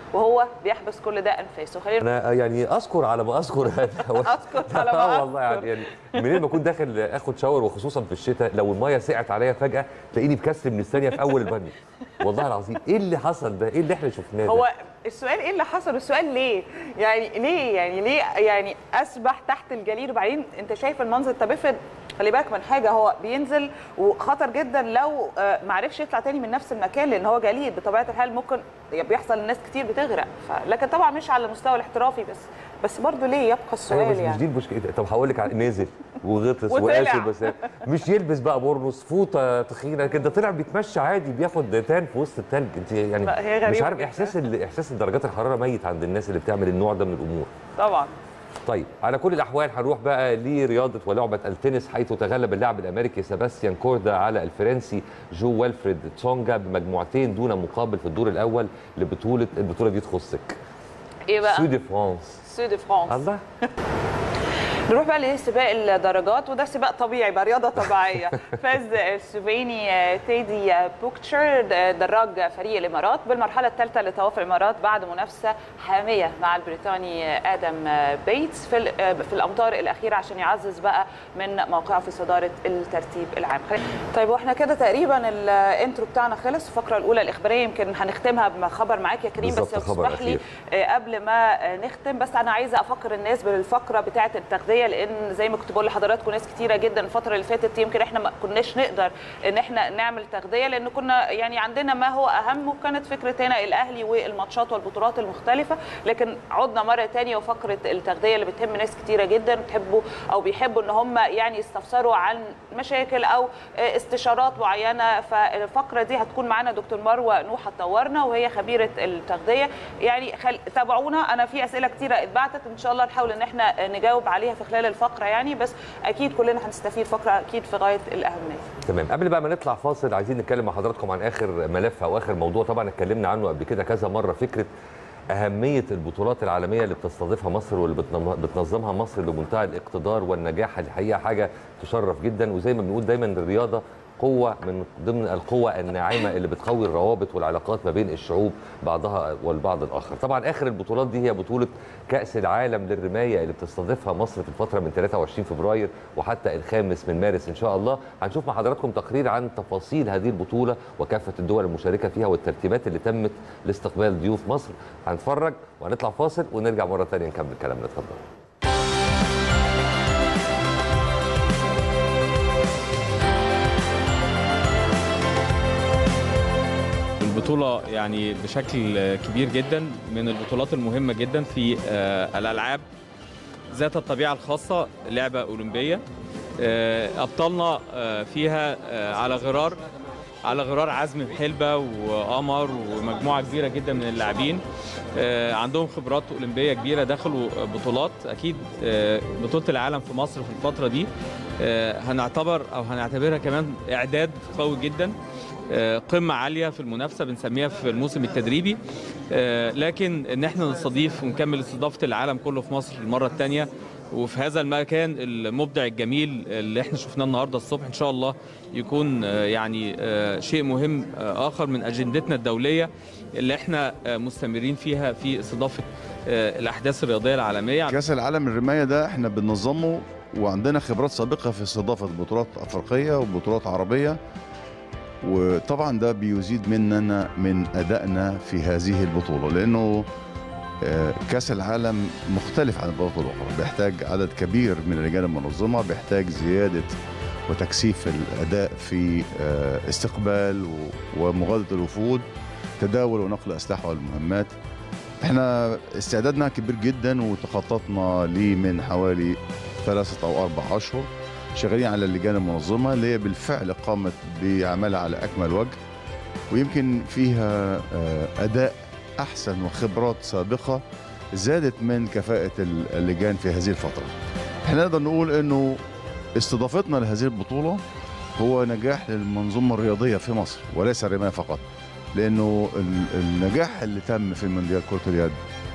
وهو بيحبس كل ده انفاسه خلينا انا يعني اذكر على ما اذكر هذا أذكر على ما آه والله أذكر. يعني يعني منين ما اكون داخل اخد شاور وخصوصا في الشتاء لو الميه سقعت عليا فجاه تلاقيني بكسر من الثانيه في اول البانيو والله العظيم ايه اللي حصل ده ايه اللي احنا شفناه ده هو السؤال ايه اللي حصل السؤال ليه يعني ليه يعني ليه يعني اسبح تحت الجليد وبعدين انت شايف المنظر طب افرض خلي بالك من حاجه هو بينزل وخطر جدا لو آه، ما عرفش يطلع تاني من نفس المكان لان هو جليد بطبيعه الحال ممكن بيحصل لناس كتير بتغرق ف... لكن طبعا مش على المستوى الاحترافي بس بس برضه ليه يبقى ايوه السؤال بس مش يعني دي المشكله طب هقول لك على- نزل وغطس وطلع. وقاسي بس مش يلبس بقى بورنوس فوطه تخينه كده طلع بيتمشى عادي بياخد تان في وسط التلج انت يعني لا، هي مش غريبة عارف جدا. احساس ال- احساس درجات الحراره ميت عند الناس اللي بتعمل النوع ده من الامور طبعا طيب على كل الاحوال هنروح بقى لرياضه ولعبه التنس حيث تغلب اللاعب الامريكي سيباستيان كوردا على الفرنسي جو ويلفريد تونجا بمجموعتين دون مقابل في الدور الاول لبطوله البطوله دي تخصك ايه بقى سو دي فرانس سو دي فرانس الله نروح بقى لسباق الدرجات وده سباق طبيعي بقى رياضه طبيعيه فاز السلوفيني تيدي بوكتشر دراج فريق الامارات بالمرحله الثالثه لطواف الامارات بعد منافسه حاميه مع البريطاني ادم بيتس في ال- في الامتار الاخيره عشان يعزز بقى من موقعه في صداره الترتيب العام طيب واحنا كده تقريبا الانترو بتاعنا خلص الفقره الاولى الاخباريه يمكن هنختمها بخبر معاك يا كريم بس بالظبط، خبر اسمح لي أخير. آه، قبل ما آه، نختم بس انا عايزه افكر الناس بالفقره بتاعه التغذيه لان زي ما كنت بقول لحضراتكم ناس كتيره جدا الفتره اللي فاتت يمكن احنا ما كناش نقدر ان احنا نعمل تغذيه لان كنا يعني عندنا ما هو اهم وكانت فكره هنا الاهلي والماتشات والبطولات المختلفه لكن عدنا مره تانية وفقره التغذيه اللي بتهم ناس كتيره جدا بتحبوا او بيحبوا ان هم يعني يستفسروا عن مشاكل او آه، استشارات معينه فالفقره دي هتكون معانا دكتور مروه نوح هتطورنا وهي خبيره التغذيه يعني خل... تابعونا انا في اسئله كتيره اتبعتت ان شاء الله نحاول ان احنا نجاوب عليها في خلال الفقره يعني بس اكيد كلنا هنستفيد فقره اكيد في غايه الاهميه تمام قبل بقى ما نطلع فاصل عايزين نتكلم مع حضراتكم عن اخر ملف او اخر موضوع طبعا اتكلمنا عنه قبل كده كذا مره فكره اهميه البطولات العالميه اللي بتستضيفها مصر واللي بتنظ- بتنظمها مصر لمنتهى الاقتدار والنجاح الحقيقه حاجه تشرف جدا وزي ما بنقول دايما الرياضه قوة من ضمن القوة الناعمة اللي بتقوي الروابط والعلاقات ما بين الشعوب بعضها والبعض الآخر طبعا آخر البطولات دي هي بطولة كأس العالم للرماية اللي بتستضيفها مصر في الفترة من 23 فبراير وحتى الخامس من مارس إن شاء الله هنشوف مع حضراتكم تقرير عن تفاصيل هذه البطولة وكافة الدول المشاركة فيها والترتيبات اللي تمت لاستقبال ضيوف مصر هنتفرج وهنطلع فاصل ونرجع مرة تانية نكمل كلامنا اتفضل البطولة يعني بشكل كبير جدا من البطولات المهمة جدا في آه، الألعاب ذات الطبيعة الخاصة لعبة أولمبية آه، أبطالنا آه، فيها آه، على غرار على غرار عزم حلبة وقمر ومجموعة كبيرة جدا من اللاعبين آه، عندهم خبرات أولمبية كبيرة دخلوا بطولات أكيد آه، بطولة العالم في مصر في الفترة دي آه، هنعتبر أو هنعتبرها كمان إعداد قوي جدا آه، قمة عالية في المنافسة بنسميها في الموسم التدريبي آه، لكن ان احنا نستضيف ونكمل استضافة العالم كله في مصر المرة الثانية وفي هذا المكان المبدع الجميل اللي احنا شفناه النهارده الصبح ان شاء الله يكون آه، يعني آه، شيء مهم آه، اخر من اجندتنا الدوليه اللي احنا آه، مستمرين فيها في استضافه آه، الاحداث الرياضيه العالميه كاس العالم للرمايه ده احنا بننظمه وعندنا خبرات سابقه في استضافه بطولات افريقيه وبطولات عربيه وطبعا ده بيزيد مننا من ادائنا في هذه البطوله لانه آه، كاس العالم مختلف عن البطولات الاخرى بيحتاج عدد كبير من الرجال المنظمه بيحتاج زياده وتكثيف الاداء في آه، استقبال و- ومغادره الوفود تداول ونقل اسلحه والمهمات احنا استعدادنا كبير جدا وتخططنا ليه من حوالي ثلاثة أو أربع أشهر شغالين على اللجان المنظمة اللي هي بالفعل قامت بعملها على أكمل وجه ويمكن فيها آه، أداء أحسن وخبرات سابقة زادت من كفاءة اللجان في هذه الفترة احنا نقدر نقول أنه استضافتنا لهذه البطولة هو نجاح للمنظومة الرياضية في مصر وليس الرماية فقط لانه ال- النجاح اللي تم في مونديال كره اليد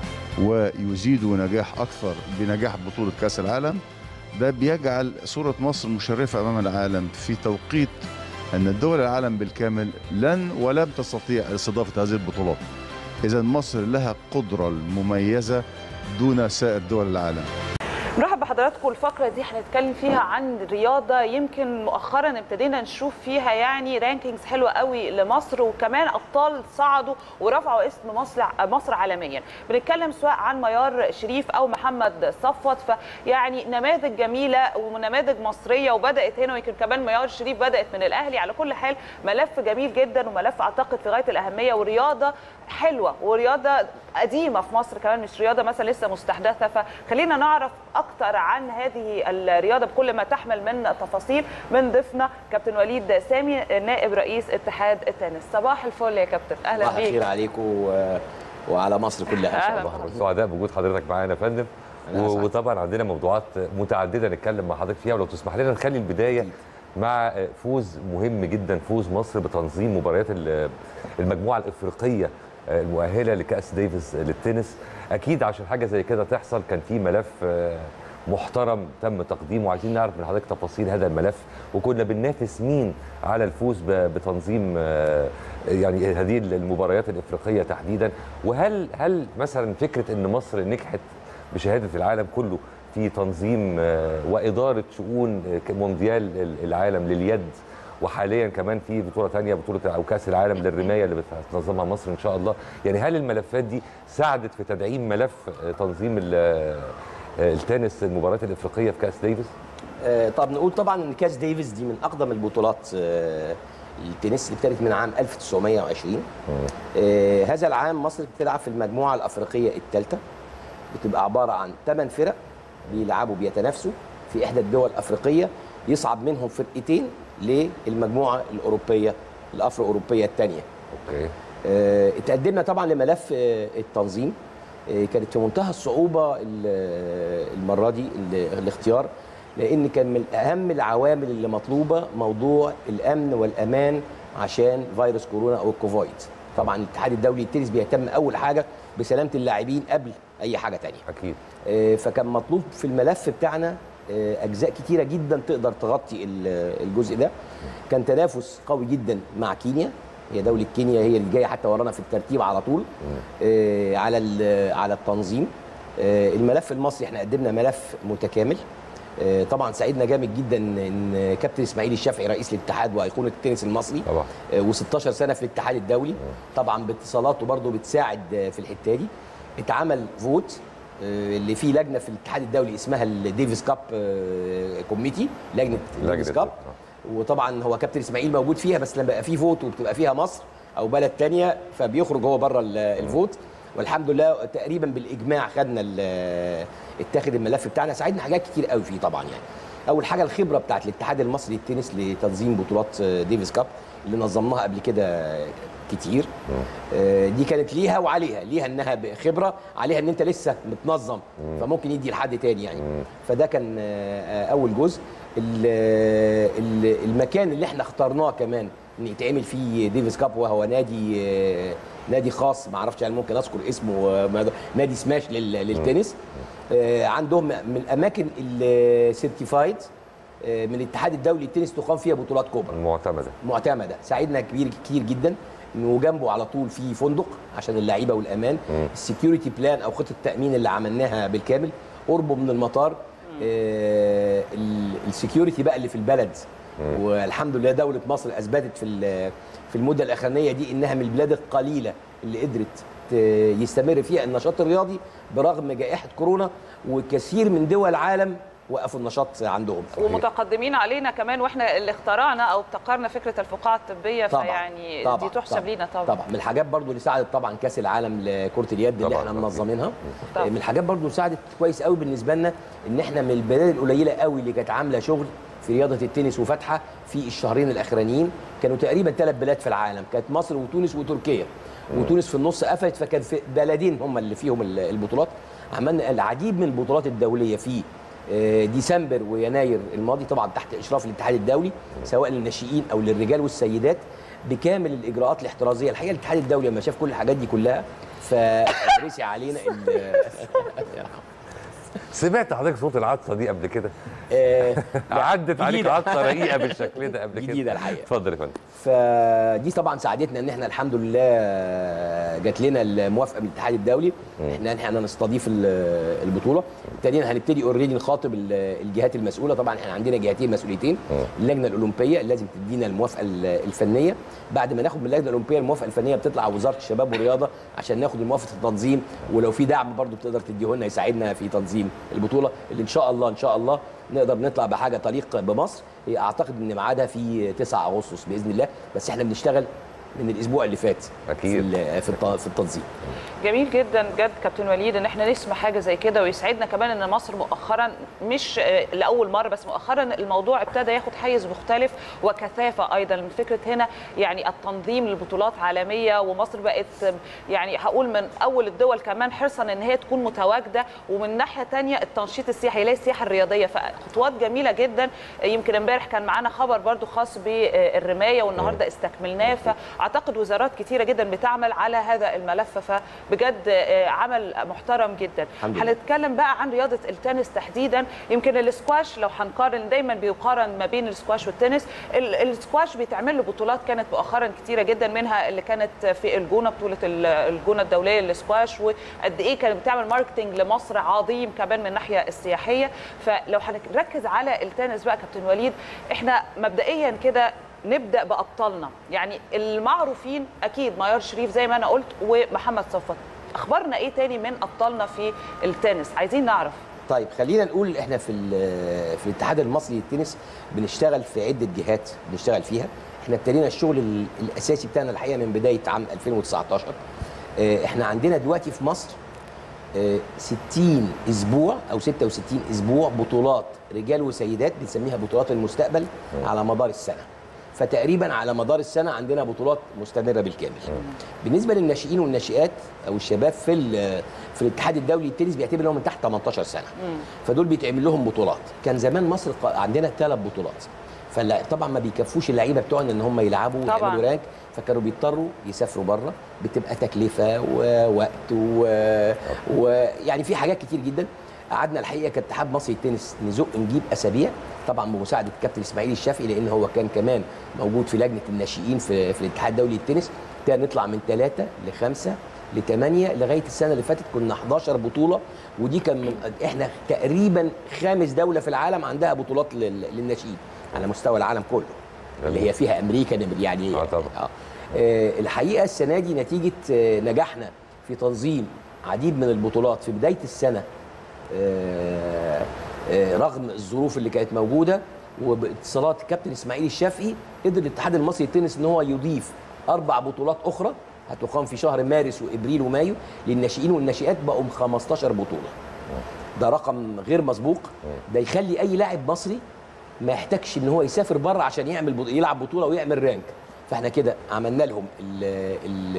ويزيد نجاح اكثر بنجاح بطوله كاس العالم ده بيجعل صوره مصر مشرفه امام العالم في توقيت ان الدول العالم بالكامل لن ولم تستطيع استضافه هذه البطولات اذا مصر لها قدره المميزه دون سائر دول العالم نرحب بحضراتكم الفقرة دي هنتكلم فيها عن رياضة يمكن مؤخرا ابتدينا نشوف فيها يعني رانكينجز حلوة قوي لمصر وكمان أبطال صعدوا ورفعوا اسم مصر مصر عالميا بنتكلم سواء عن ميار شريف أو محمد صفوت فيعني نماذج جميلة ونماذج مصرية وبدأت هنا ويمكن كمان ميار شريف بدأت من الأهلي على كل حال ملف جميل جدا وملف أعتقد في غاية الأهمية ورياضة حلوة ورياضة قديمة في مصر كمان مش رياضة مثلا لسه مستحدثة فخلينا نعرف أكتر عن هذه الرياضة بكل ما تحمل من تفاصيل من ضيفنا كابتن وليد سامي نائب رئيس اتحاد التنس صباح الفل يا كابتن أهلا صباح الخير بيك عليكم و... وعلى مصر كلها ان شاء أهلا الله بحضرتك. سعداء بوجود حضرتك معانا يا فندم أنا و- أسعد. وطبعا عندنا موضوعات متعدده نتكلم مع حضرتك فيها ولو تسمح لنا نخلي البدايه مع فوز مهم جدا فوز مصر بتنظيم مباريات ال- المجموعه الافريقيه المؤهله لكاس ديفيس للتنس اكيد عشان حاجه زي كده تحصل كان في ملف محترم تم تقديمه وعايزين نعرف من حضرتك تفاصيل هذا الملف وكنا بننافس مين على الفوز ب- بتنظيم آه، يعني هذه المباريات الافريقيه تحديدا وهل هل مثلا فكره ان مصر نجحت بشهاده العالم كله في تنظيم آه، واداره شؤون آه، مونديال العالم لليد وحاليا كمان في بطوله ثانيه بطوله او كاس العالم للرمايه اللي بتنظمها مصر ان شاء الله يعني هل الملفات دي ساعدت في تدعيم ملف آه، تنظيم ال- آه، التنس المباريات الافريقيه في كاس ديفيس آه، طب نقول طبعا ان كاس ديفيس دي من اقدم البطولات آه، التنس اللي ابتدت من عام 1920 آه، هذا العام مصر بتلعب في المجموعه الافريقيه الثالثه بتبقى عباره عن 8 فرق بيلعبوا بيتنافسوا في احدى الدول الافريقيه يصعد منهم فرقتين للمجموعه الاوروبيه الافرو اوروبيه الثانيه اوكي آه، اتقدمنا طبعا لملف آه، التنظيم آه، كانت في منتهى الصعوبه ال- المره دي ال- الاختيار لان كان من اهم العوامل اللي مطلوبه موضوع الامن والامان عشان فيروس كورونا او الكوفيد طبعا الاتحاد الدولي للتنس بيهتم اول حاجه بسلامه اللاعبين قبل اي حاجه تانية اكيد آه، فكان مطلوب في الملف بتاعنا آه، اجزاء كتيره جدا تقدر تغطي ال- الجزء ده كان تنافس قوي جدا مع كينيا هي دوله كينيا هي اللي جايه حتى ورانا في الترتيب على طول آه، على ال- على التنظيم آه، الملف المصري احنا قدمنا ملف متكامل آه، طبعا سعيدنا جامد جدا ان كابتن اسماعيل الشافعي رئيس الاتحاد وايقونه التنس المصري طبعا و16 سنه في الاتحاد الدولي طبعا باتصالاته برضه بتساعد آه، في الحته دي اتعمل فوت آه، اللي فيه لجنه في الاتحاد الدولي اسمها الديفيس كاب آه، كوميتي لجنه الديفيس لجنة كاب وطبعا هو كابتن اسماعيل موجود فيها بس لما بقى فيه فوت وبتبقى فيها مصر او بلد تانية فبيخرج هو بره ال- الفوت والحمد لله تقريبا بالاجماع خدنا ال- اتاخد الملف بتاعنا ساعدنا حاجات كتير قوي فيه طبعا يعني اول حاجه الخبره بتاعت الاتحاد المصري للتنس لتنظيم بطولات ديفيس كاب اللي نظمناها قبل كده كتير آه، دي كانت ليها وعليها ليها انها خبره عليها ان انت لسه متنظم فممكن يدي لحد تاني يعني فده كان آه، اول جزء ال- ال- المكان اللي احنا اخترناه كمان ان يتعمل فيه ديفيس كاب وهو نادي آه، نادي خاص ما اعرفش يعني ممكن اذكر اسمه آه، ما- نادي سماش لل- للتنس آه، عندهم من الاماكن السيرتيفايد من الاتحاد الدولي للتنس تقام فيها بطولات كبرى معتمده معتمده ساعدنا كبير كتير جدا انه جنبه على طول في فندق عشان اللعيبه والامان السكيورتي بلان او خطه التامين اللي عملناها بالكامل قربه من المطار آه السكيورتي بقى اللي في البلد والحمد لله دوله مصر اثبتت في ال- في المده الاخرانيه دي انها من البلاد القليله اللي قدرت ت- يستمر فيها النشاط الرياضي برغم جائحه كورونا وكثير من دول العالم وقفوا النشاط عندهم ومتقدمين علينا كمان واحنا اللي اخترعنا او ابتكرنا فكره الفقاعه الطبيه طبعا فيعني طبعا دي تحسب طبعا لينا طبعا طبعا من الحاجات برضو اللي ساعدت طبعا كاس العالم لكره اليد اللي طبعاً. احنا منظمينها طبعاً. من الحاجات برضو ساعدت كويس قوي بالنسبه لنا ان احنا من البلاد القليله قوي اللي كانت عامله شغل في رياضه التنس وفاتحه في الشهرين الاخرانيين كانوا تقريبا ثلاث بلاد في العالم كانت مصر وتونس وتركيا وتونس في النص قفلت فكان في بلدين هم اللي فيهم ال- البطولات عملنا العديد من البطولات الدوليه في آه، ديسمبر ويناير الماضي طبعا تحت اشراف الاتحاد الدولي سواء للناشئين او للرجال والسيدات بكامل الاجراءات الاحترازيه الحقيقه الاتحاد الدولي لما شاف كل الحاجات دي كلها فرسي علينا ال- سمعت حضرتك صوت العطسه دي قبل كده آه، عدت عليك جديدة. عطسه رقيقه بالشكل ده قبل كده جديدة الحقيقة. اتفضل يا فندم فدي طبعا ساعدتنا ان احنا الحمد لله جات لنا الموافقه من الاتحاد الدولي احنا احنا نستضيف ال- البطوله ابتدينا هنبتدي اوريدي نخاطب ال- الجهات المسؤوله طبعا احنا عندنا جهتين مسؤوليتين اللجنه الاولمبيه لازم تدينا الموافقه ال- الفنيه بعد ما ناخد من اللجنه الاولمبيه الموافقه الفنيه بتطلع وزاره الشباب والرياضه عشان ناخد موافقه التنظيم ولو في دعم برضو بتقدر تديه لنا يساعدنا في تنظيم البطوله اللي ان شاء الله ان شاء الله نقدر نطلع بحاجه طريق بمصر هي اعتقد ان ميعادها في 9 اغسطس باذن الله بس احنا بنشتغل من الاسبوع اللي فات أكيد. في ال- في الت- في التنظيم جميل جدا بجد كابتن وليد ان احنا نسمع حاجه زي كده ويسعدنا كمان ان مصر مؤخرا مش آه، لاول مره بس مؤخرا الموضوع ابتدى ياخد حيز مختلف وكثافه ايضا من فكره هنا يعني التنظيم لبطولات عالميه ومصر بقت آه، يعني هقول من اول الدول كمان حرصا ان هي تكون متواجده ومن ناحيه تانية التنشيط السياحي اللي هي السياحه الرياضيه فخطوات جميله جدا يمكن امبارح كان معانا خبر برضو خاص بالرمايه والنهارده استكملناه فاعتقد وزارات كتيره جدا بتعمل على هذا الملف فبجد آه، عمل محترم جدا الحمد لله. هنتكلم بقى عن رياضه التنس تحديدا يمكن الاسكواش لو هنقارن دايما بيقارن ما بين الاسكواش والتنس ال- الاسكواش بيتعمل له بطولات كانت مؤخرا كتيره جدا منها اللي كانت في الجونه بطوله ال- الجونه الدوليه للاسكواش وقد ايه كانت بتعمل ماركتنج لمصر عظيم كمان من الناحيه السياحيه فلو هنركز على التنس بقى كابتن وليد احنا مبدئيا كده نبدا بابطالنا يعني المعروفين اكيد ميار شريف زي ما انا قلت ومحمد صفوت اخبارنا ايه تاني من ابطالنا في التنس عايزين نعرف طيب خلينا نقول احنا في ال- في الاتحاد المصري للتنس بنشتغل في عده جهات بنشتغل فيها احنا ابتدينا الشغل ال- الاساسي بتاعنا الحقيقه من بدايه عام 2019 اه، احنا عندنا دلوقتي في مصر اه، 60 اسبوع او 66 اسبوع بطولات رجال وسيدات بنسميها بطولات المستقبل على مدار السنه فتقريبا على مدار السنه عندنا بطولات مستمره بالكامل بالنسبه للناشئين والناشئات او الشباب في ال- في الاتحاد الدولي للتنس بيعتبر انهم من تحت 18 سنه فدول بيتعمل لهم بطولات كان زمان مصر ق- عندنا ثلاث بطولات فلا طبعا ما بيكفوش اللعيبه بتوعنا ان هم يلعبوا طبعاً. ويعملوا رانك فكانوا بيضطروا يسافروا بره بتبقى تكلفه ووقت و- ويعني في حاجات كتير جدا قعدنا الحقيقه كاتحاد مصري للتنس نزق نجيب اسابيع طبعا بمساعده الكابتن اسماعيل الشافعي لان هو كان كمان موجود في لجنه الناشئين في, في الاتحاد الدولي للتنس كان نطلع من ثلاثه لخمسه لثمانيه لغايه السنه اللي فاتت كنا 11 بطوله ودي كان من احنا تقريبا خامس دوله في العالم عندها بطولات لل- للناشئين على مستوى العالم كله اللي هي فيها امريكا يعني آه طبعاً. آه. آه، الحقيقه السنه دي نتيجه آه، نجاحنا في تنظيم عديد من البطولات في بدايه السنه آه، آه، رغم الظروف اللي كانت موجوده وباتصالات الكابتن اسماعيل الشافعي قدر الاتحاد المصري للتنس ان هو يضيف اربع بطولات اخرى هتقام في شهر مارس وابريل ومايو للناشئين والناشئات بقوا 15 بطوله ده رقم غير مسبوق ده يخلي اي لاعب مصري ما يحتاجش ان هو يسافر بره عشان يعمل بط... يلعب بطوله ويعمل رانك فاحنا كده عملنا لهم ال ال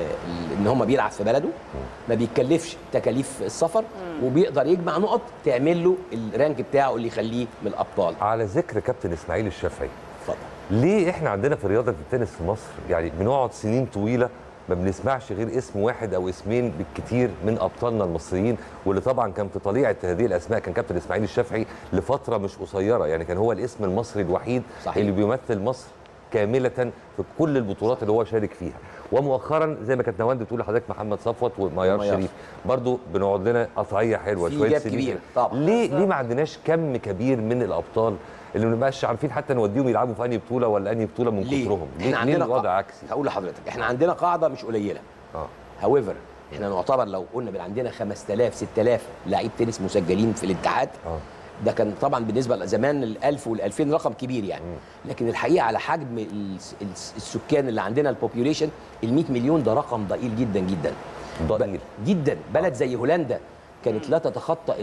ال ان هم بيلعب في بلده ما بيتكلفش تكاليف السفر وبيقدر يجمع نقط تعمل له الرانك بتاعه اللي يخليه من الابطال على ذكر كابتن اسماعيل الشافعي اتفضل ليه احنا عندنا في رياضه التنس في مصر يعني بنقعد سنين طويله ما بنسمعش غير اسم واحد او اسمين بالكتير من ابطالنا المصريين واللي طبعا كان في طليعه هذه الاسماء كان كابتن اسماعيل الشافعي لفتره مش قصيره يعني كان هو الاسم المصري الوحيد صحيح. اللي بيمثل مصر كامله في كل البطولات اللي هو شارك فيها ومؤخرا زي ما كانت نواند بتقول لحضرتك محمد صفوت وميار وميار. شريف برضو بنقعد لنا قطعيه حلوه في شويه جاب سنين كبير كده. طبعا. ليه ليه ما عندناش كم كبير من الابطال اللي ما بنبقاش عارفين حتى نوديهم يلعبوا في انهي بطوله ولا انهي بطوله من ليه؟ كترهم احنا ليه, ليه عندنا الوضع قاعدة. عكسي هقول لحضرتك احنا عندنا قاعده مش قليله اه هاويفر احنا نعتبر لو قلنا بان عندنا 5000 6000 لعيب تنس مسجلين في الاتحاد اه ده كان طبعا بالنسبه لزمان ال 1000 وال 2000 رقم كبير يعني لكن الحقيقه على حجم ال- ال- السكان اللي عندنا البوبيوليشن ال 100 مليون ده رقم ضئيل جدا جدا ضئيل. ب- جدا بلد زي هولندا كانت لا تتخطى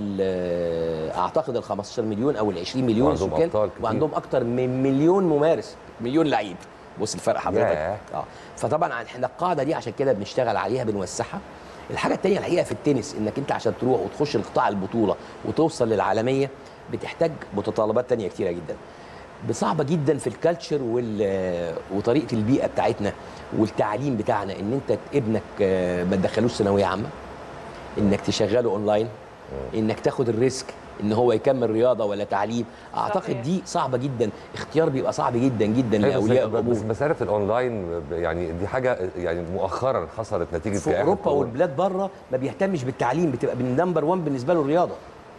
ال- اعتقد ال 15 مليون او ال 20 مليون وعندهم سكان أبطال كتير. وعندهم اكتر من مليون ممارس مليون لعيب بص الفرق حضرتك ياه. اه فطبعا احنا القاعده دي عشان كده بنشتغل عليها بنوسعها الحاجه الثانيه الحقيقه في التنس انك انت عشان تروح وتخش القطاع البطوله وتوصل للعالميه بتحتاج متطلبات تانية كتيره جدا صعبه جدا في الكالتشر وال- وطريقه البيئه بتاعتنا والتعليم بتاعنا ان انت ابنك آه، ما تدخلوش ثانويه عامه انك تشغله اونلاين انك تاخد الريسك ان هو يكمل رياضه ولا تعليم اعتقد صحيح. دي صعبه جدا اختيار بيبقى صعب جدا جدا أيوة، بس- لاولياء بس الامور مساله الاونلاين يعني دي حاجه يعني مؤخرا حصلت نتيجه في جائحة اوروبا كورونا. والبلاد بره ما بيهتمش بالتعليم بتبقى بالنمبر 1 بالنسبه له الرياضه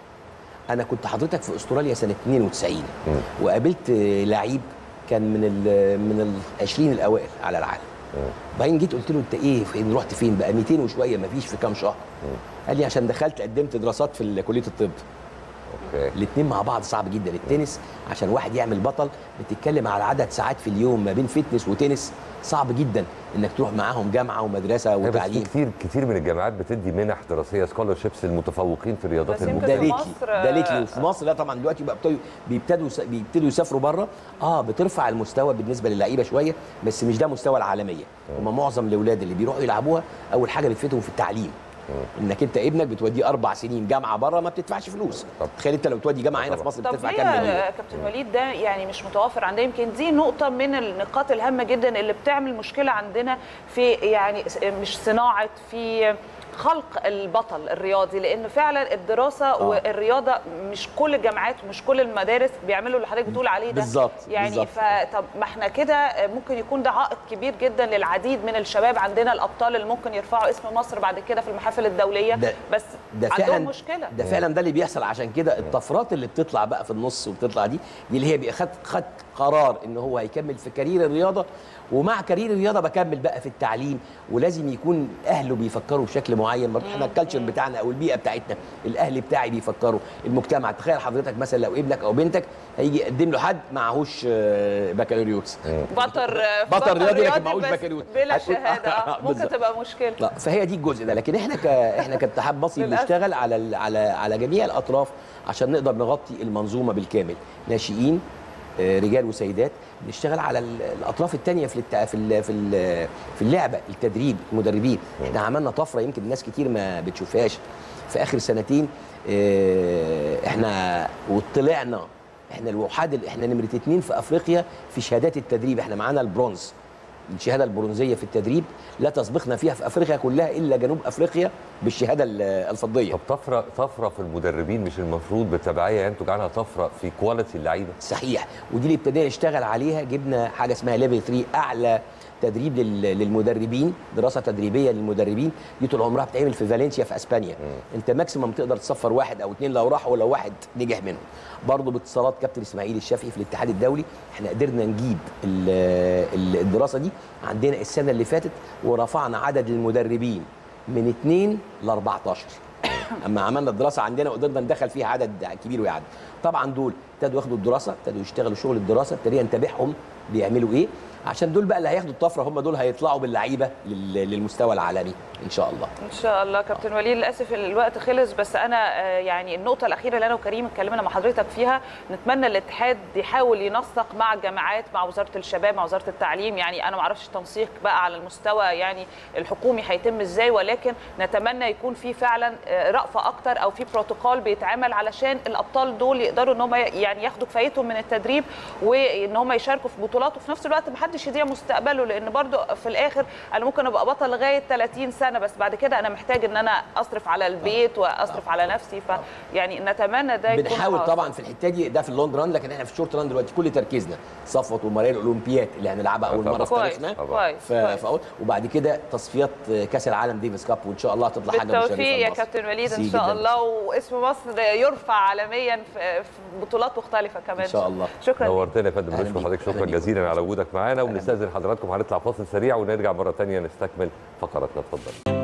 انا كنت حضرتك في استراليا سنه 92 وقابلت لعيب كان من ال من ال 20 الاوائل على العالم بعدين جيت قلت له انت ايه فين رحت فين بقى 200 وشويه ما فيش في كام شهر قال لي عشان دخلت قدمت دراسات في ال- كليه الطب اوكي الاثنين مع بعض صعب جدا التنس عشان واحد يعمل بطل بتتكلم على عدد ساعات في اليوم ما بين فتنس وتنس صعب جدا انك تروح معاهم جامعه ومدرسه لا، بس في وتعليم كتير كتير من الجامعات بتدي منح دراسيه سكولرشيبس للمتفوقين في الرياضات بس يمكن ده المختلفه في ليكي مصر- ده ليكي وفي مصر لا طبعا دلوقتي بقى بيبتدوا بيبتدوا يس- بيبتدوا يسافروا بره اه بترفع المستوى بالنسبه للعيبه شويه بس مش ده مستوى العالميه هم معظم الاولاد اللي بيروحوا يلعبوها اول حاجه بتفيدهم في التعليم انك انت ابنك بتوديه اربع سنين جامعه بره ما بتدفعش فلوس طب. تخيل انت لو تودي جامعه هنا في مصر طب بتدفع ليه كام مليون يا كابتن وليد ده يعني مش متوفر عندنا يمكن دي نقطة من النقاط الهامة جدا اللي بتعمل مشكلة عندنا في يعني س- مش صناعة في خلق البطل الرياضي لان فعلا الدراسه آه. والرياضه مش كل الجامعات ومش كل المدارس بيعملوا اللي حضرتك بتقول عليه ده بالظبط، يعني بالظبط. فطب ما احنا كده ممكن يكون ده عائق كبير جدا للعديد من الشباب عندنا الابطال اللي ممكن يرفعوا اسم مصر بعد كده في المحافل الدوليه ده- بس ده عندهم فعلا مشكله ده فعلا ده اللي بيحصل عشان كده الطفرات اللي بتطلع بقى في النص وبتطلع دي دي اللي هي بيبقى خد خد قرار ان هو هيكمل في كارير الرياضه ومع كارير الرياضه بكمل بقى في التعليم ولازم يكون اهله بيفكروا بشكل معين برضه احنا الكالتشر بتاعنا او البيئه بتاعتنا الاهل بتاعي بيفكروا المجتمع تخيل حضرتك مثلا لو ابنك او بنتك هيجي يقدم له حد معهوش آه، بكالوريوس بطل بطل رياضي لكن معهوش بس بكالوريوس. بلا هتقول- شهاده آه، ممكن بالظبط. تبقى مشكله لا فهي دي الجزء ده لكن احنا ك... احنا كاتحاد مصري للأسف. بنشتغل على ال... على على جميع الاطراف عشان نقدر نغطي المنظومه بالكامل ناشئين آه، رجال وسيدات بنشتغل على ال- الاطراف الثانيه في الت... في ال... في ال... في اللعبه التدريب المدربين احنا عملنا طفره يمكن الناس كتير ما بتشوفهاش في اخر سنتين آه، احنا وطلعنا احنا الوحاد ال- احنا نمره اتنين في افريقيا في شهادات التدريب احنا معانا البرونز الشهاده البرونزيه في التدريب لا تسبقنا فيها في افريقيا كلها الا جنوب افريقيا بالشهاده ال- الفضيه طب طفره طفره في المدربين مش المفروض بالتبعيه ينتج عنها طفره في كواليتي اللعيبه صحيح ودي اللي ابتدينا نشتغل عليها جبنا حاجه اسمها ليفل 3 اعلى تدريب لل- للمدربين دراسه تدريبيه للمدربين دي طول عمرها بتعمل في فالنسيا في اسبانيا انت ماكسيمم تقدر تصفر واحد او اثنين لو راحوا ولو واحد نجح منهم برضه باتصالات كابتن اسماعيل الشافعي في الاتحاد الدولي احنا قدرنا نجيب ال- ال- الدراسه دي عندنا السنه اللي فاتت ورفعنا عدد المدربين من 2 ل 14 اما عملنا الدراسه عندنا وقدرنا ندخل فيها عدد كبير ويعدي طبعا دول ابتدوا ياخدوا الدراسه ابتدوا يشتغلوا شغل الدراسه ابتدينا نتابعهم بيعملوا ايه عشان دول بقى اللي هياخدوا الطفره هم دول هيطلعوا باللعيبه لل- للمستوى العالمي ان شاء الله ان شاء الله كابتن وليد للاسف الوقت خلص بس انا آه، يعني النقطه الاخيره اللي انا وكريم اتكلمنا مع حضرتك فيها نتمنى الاتحاد يحاول ينسق مع الجامعات مع وزاره الشباب مع وزاره التعليم يعني انا ما اعرفش التنسيق بقى على المستوى يعني الحكومي هيتم ازاي ولكن نتمنى يكون في فعلا آه، رأفه اكتر او في بروتوكول بيتعمل علشان الابطال دول يقدروا ان هم يعني ياخدوا كفايتهم من التدريب وان هم يشاركوا في بطولات وفي نفس الوقت محدش يضيع مستقبله لان برضو في الاخر انا ممكن ابقى بطل لغايه 30 سنه بس بعد كده انا محتاج ان انا اصرف على البيت واصرف على نفسي فيعني نتمنى ده يكون بنحاول حاصل. طبعا في الحته دي ده في اللونج ران لكن احنا في الشورت ران دلوقتي كل تركيزنا صفوه ومرايا الاولمبياد اللي هنلعبها اول مره في كويس تاريخنا كويس ف... كويس. فأقول وبعد كده تصفيات كاس العالم ديفيس كاب وان شاء الله هتطلع حاجه مشرفه بالتوفيق يا لمصر. كابتن وليد ان ميرسي شاء جداً. الله واسم مصر يرفع عالميا في في بطولات مختلفه كمان ان شاء الله شكرا ليك. نورتنا يا فندم أهلاً بنشكر بيك. حضرتك شكرا أهلاً بيك. جزيلا على وجودك معانا أهلاً ونستاذن حضراتكم هنطلع فاصل سريع ونرجع مره ثانيه نستكمل فقراتنا اتفضل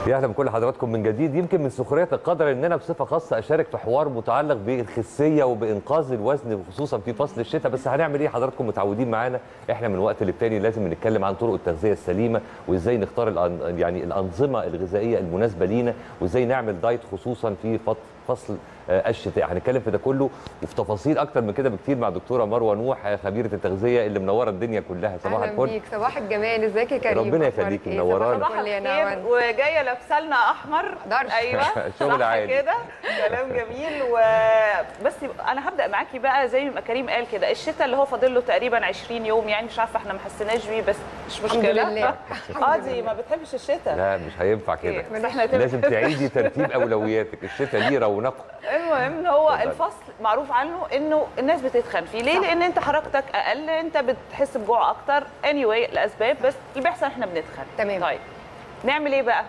يا اهلا بكل حضراتكم من جديد يمكن من سخريه القدر ان انا بصفه خاصه اشارك في حوار متعلق بالخسيه وبانقاذ الوزن خصوصا في فصل الشتاء بس هنعمل ايه حضراتكم متعودين معانا احنا من وقت للتاني لازم نتكلم عن طرق التغذيه السليمه وازاي نختار الأن- يعني الانظمه الغذائيه المناسبه لينا وازاي نعمل دايت خصوصا في فط- فصل آه، الشتاء هنتكلم في ده كله وفي تفاصيل اكتر من كده بكتير مع دكتوره مروه نوح آه، خبيره التغذيه اللي منوره الدنيا كلها صباح اهلا الفل بيك صباح الجمال ازيك يا كريم ربنا أخبارك يخليكي، إيه؟ منورانا. صباح صباح الفل يا الخير نوال وجايه لابسه لنا احمر مقدرش. ايوه شغل صح عالي. كده كلام جميل وبس انا هبدا معاكي بقى زي ما كريم قال كده الشتاء اللي هو فاضل له تقريبا 20 يوم يعني مش عارفه احنا ما حسيناش بيه بس مش الحمد مشكله لله. اه الحمد دي لله. ما بتحبش الشتاء لا مش هينفع كده بس احنا تبقى- لازم تعيدي ترتيب اولوياتك الشتاء ليه رونقه المهم هو اتفضل. الفصل معروف عنه انه الناس بتتخن فيه ليه لان انت حركتك اقل انت بتحس بجوع اكتر anyway الاسباب بس اللي بيحصل احنا بنتخن تمام. طيب نعمل ايه بقى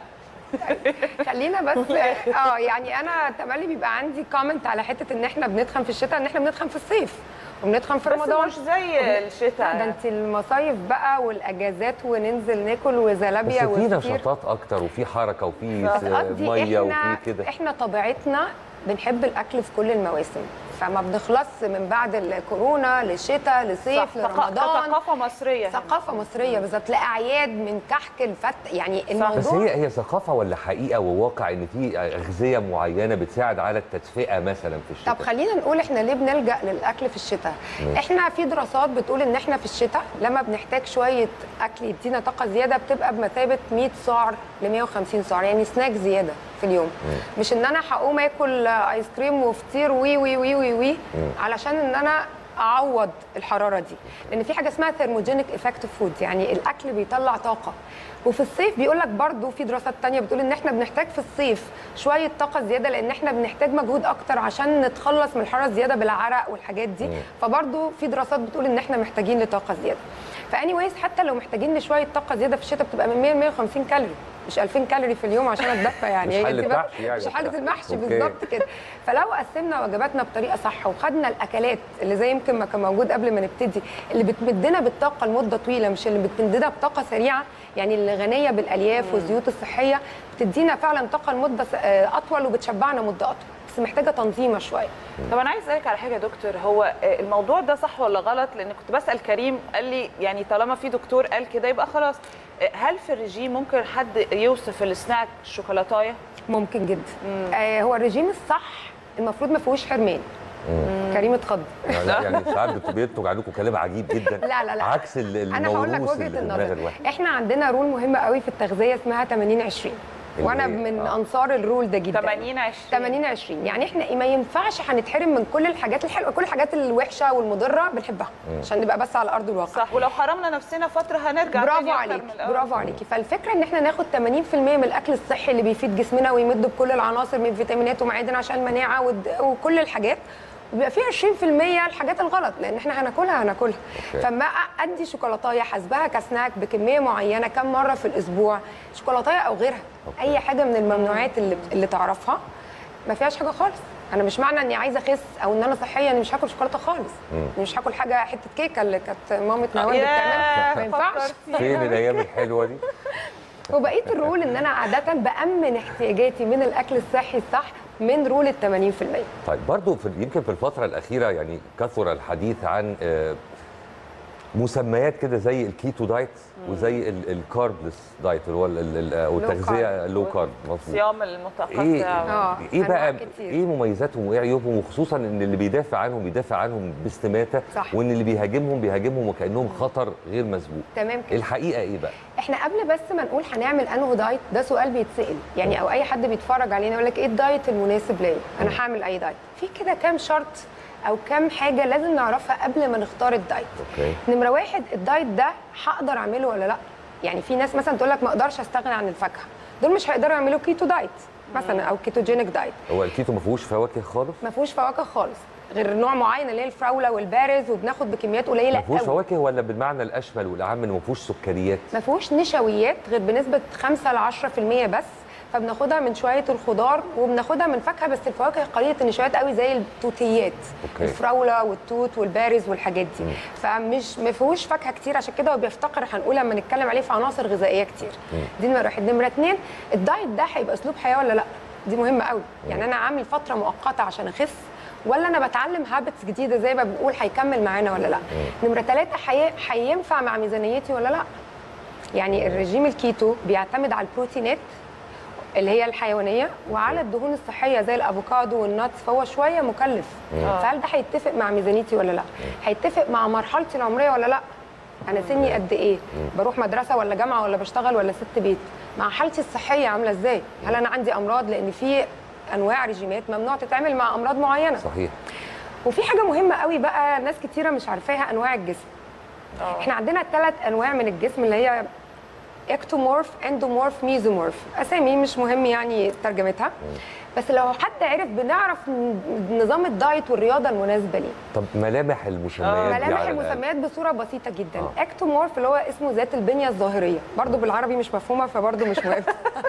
خلينا بس اه يعني انا تملي بيبقى عندي كومنت على حته ان احنا بنتخن في الشتاء ان احنا بنتخن في الصيف وبنتخن في بس رمضان مش زي الشتاء ده انت المصايف بقى والاجازات وننزل ناكل وزلابيا بس في وفطير. نشاطات اكتر وفي حركه وفي بس قصدي ميه احنا وفي كده احنا طبيعتنا بنحب الاكل في كل المواسم فما بنخلص من بعد الكورونا لشتاء لصيف صح، لرمضان ثقافه مصريه ثقافه مصريه بالظبط لاعياد من كحك الفت يعني بس الموضوع هي هي ثقافه ولا حقيقه وواقع ان في اغذيه معينه بتساعد على التدفئه مثلا في الشتاء طب خلينا نقول احنا ليه بنلجا للاكل في الشتاء احنا في دراسات بتقول ان احنا في الشتاء لما بنحتاج شويه اكل يدينا طاقه زياده بتبقى بمثابه 100 سعر ل 150 سعر يعني سناك زياده في اليوم مش ان انا هقوم اكل ايس كريم وفطير وي وي وي وي وي علشان ان انا اعوض الحراره دي لان في حاجه اسمها ثيرموجينيك افكتيف فود يعني الاكل بيطلع طاقه وفي الصيف بيقول لك برضه في دراسات تانية بتقول ان احنا بنحتاج في الصيف شويه طاقه زياده لان احنا بنحتاج مجهود اكتر عشان نتخلص من الحراره الزياده بالعرق والحاجات دي فبرضه في دراسات بتقول ان احنا محتاجين لطاقه زياده فاني وايز حتى لو محتاجين لشويه طاقه زياده في الشتاء بتبقى من 100 ل 150 كالوري مش 2000 كالوري في اليوم عشان اتدفى يعني مش هي حلة دي بقى- محشي يعني مش حاله وبتاع. المحشي أوكي. بالظبط كده فلو قسمنا وجباتنا بطريقه صح وخدنا الاكلات اللي زي يمكن ما كان موجود قبل ما نبتدي اللي بتمدنا بالطاقه لمده طويله مش اللي بتمدنا بطاقه سريعه يعني اللي غنيه بالالياف والزيوت الصحيه بتدينا فعلا طاقه لمده س- آه، اطول وبتشبعنا مده اطول بس محتاجه تنظيمه شويه طب انا عايز اسالك على حاجه يا دكتور هو آه، الموضوع ده صح ولا غلط لان كنت بسال كريم قال لي يعني طالما في دكتور قال كده يبقى خلاص آه، هل في الرجيم ممكن حد يوصف السناك شوكولاتايه ممكن جدا آه هو الرجيم الصح المفروض ما فيهوش حرمان كريم اتخض يعني, يعني ساعات بت- بينتج عليكم كلام عجيب جدا لا لا لا عكس ال- انا هقول لك الموروث وجهه اللي في دماغ النظر الواحد احنا عندنا رول مهمه قوي في التغذيه اسمها 80 20 اللي وانا هي- من آه. انصار الرول ده جدا 80 20 80 20 يعني احنا ما ينفعش هنتحرم من كل الحاجات الحلوه كل الحاجات الوحشه والمضره بنحبها عشان نبقى بس على ارض الواقع صح ولو حرمنا نفسنا فتره هنرجع برافو تاني أكتر عليكي من الأول. برافو عليكي فالفكره ان احنا ناخد 80% من الاكل الصحي اللي بيفيد جسمنا ويمد بكل العناصر من فيتامينات ومعادن عشان المناعه والد- وكل الحاجات وبيبقى فيه 20% الحاجات الغلط لان احنا هناكلها هناكلها فما ادي شوكولاتايه حاسباها كسناك بكميه معينه كم مره في الاسبوع شوكولاتايه او غيرها اي حاجه من الممنوعات اللي اللي تعرفها ما فيهاش حاجه خالص انا مش معنى اني عايزه اخس او ان انا صحيه اني مش هاكل شوكولاته خالص مش هاكل حاجه حته كيكه اللي كانت مامه نوال بتعملها ما ياه ينفعش فكرتيني. فين الايام الحلوه دي وبقيه الرول ان انا عاده بامن احتياجاتي من الاكل الصحي الصح من رول ال 80% طيب برضو في يمكن في الفترة الأخيرة يعني كثر الحديث عن آه، مسميات كده زي الكيتو دايت وزي ال- الكاربلس دايت اللي هو ال- ال- ال- او Low التغذية carb. اللو كارب مظبوط الصيام المتقطع ايه آه، ايه بقى أنواع كتير. ايه مميزاتهم وايه عيوبهم وخصوصا ان اللي بيدافع عنهم بيدافع عنهم باستماتة صح. وان اللي بيهاجمهم بيهاجمهم وكانهم خطر غير مسبوق تمام كده الحقيقة ايه بقى احنا قبل بس ما نقول هنعمل انه دايت ده سؤال بيتسال يعني او اي حد بيتفرج علينا يقول لك ايه الدايت المناسب ليا انا هعمل اي دايت في كده كام شرط او كام حاجه لازم نعرفها قبل ما نختار الدايت اوكي نمره واحد الدايت ده هقدر اعمله ولا لا يعني في ناس مثلا تقول لك ما اقدرش استغنى عن الفاكهه دول مش هيقدروا يعملوا كيتو دايت مثلا او كيتوجينيك دايت هو الكيتو ما فيهوش فواكه خالص ما فيهوش فواكه خالص غير نوع معين اللي هي الفراوله والبارز وبناخد بكميات قليله ما فيهوش قوي فواكه ولا بالمعنى الاشمل والاعم انه ما فيهوش سكريات ما فيهوش نشويات غير بنسبه 5 ل 10% بس فبناخدها من شويه الخضار وبناخدها من فاكهه بس الفواكه قليله النشويات قوي زي التوتيات أوكي. الفراوله والتوت والبارز والحاجات دي فمش ما فيهوش فاكهه كتير عشان كده هو بيفتقر هنقول لما نتكلم عليه في عناصر غذائيه كتير دي نمره واحد نمره اتنين الدايت ده هيبقى اسلوب حياه ولا لا دي مهمه قوي يعني انا عامل فتره مؤقته عشان اخس ولا انا بتعلم هابتس جديده زي ما بنقول هيكمل معانا ولا لا نمره ثلاثه هي- هينفع مع ميزانيتي ولا لا يعني الرجيم الكيتو بيعتمد على البروتينات اللي هي الحيوانيه وعلى الدهون الصحيه زي الافوكادو والناتس فهو شويه مكلف فهل ده هيتفق مع ميزانيتي ولا لا هيتفق مع مرحلتي العمريه ولا لا انا سني قد ايه بروح مدرسه ولا جامعه ولا بشتغل ولا ست بيت مع حالتي الصحيه عامله ازاي هل انا عندي امراض لان في انواع رجيمات ممنوع تتعمل مع امراض معينه صحيح وفي حاجه مهمه قوي بقى ناس كتيره مش عارفاها انواع الجسم احنا عندنا ثلاث انواع من الجسم اللي هي اكتومورف اندومورف ميزومورف اسامي مش مهم يعني ترجمتها بس لو حد عرف بنعرف ن- نظام الدايت والرياضه المناسبه ليه طب ملامح المسميات دي ملامح على الأقل. المسميات بصوره بسيطه جدا آه. اكتومورف اللي هو اسمه ذات البنيه الظاهريه برضو بالعربي مش مفهومه فبرضو مش مهم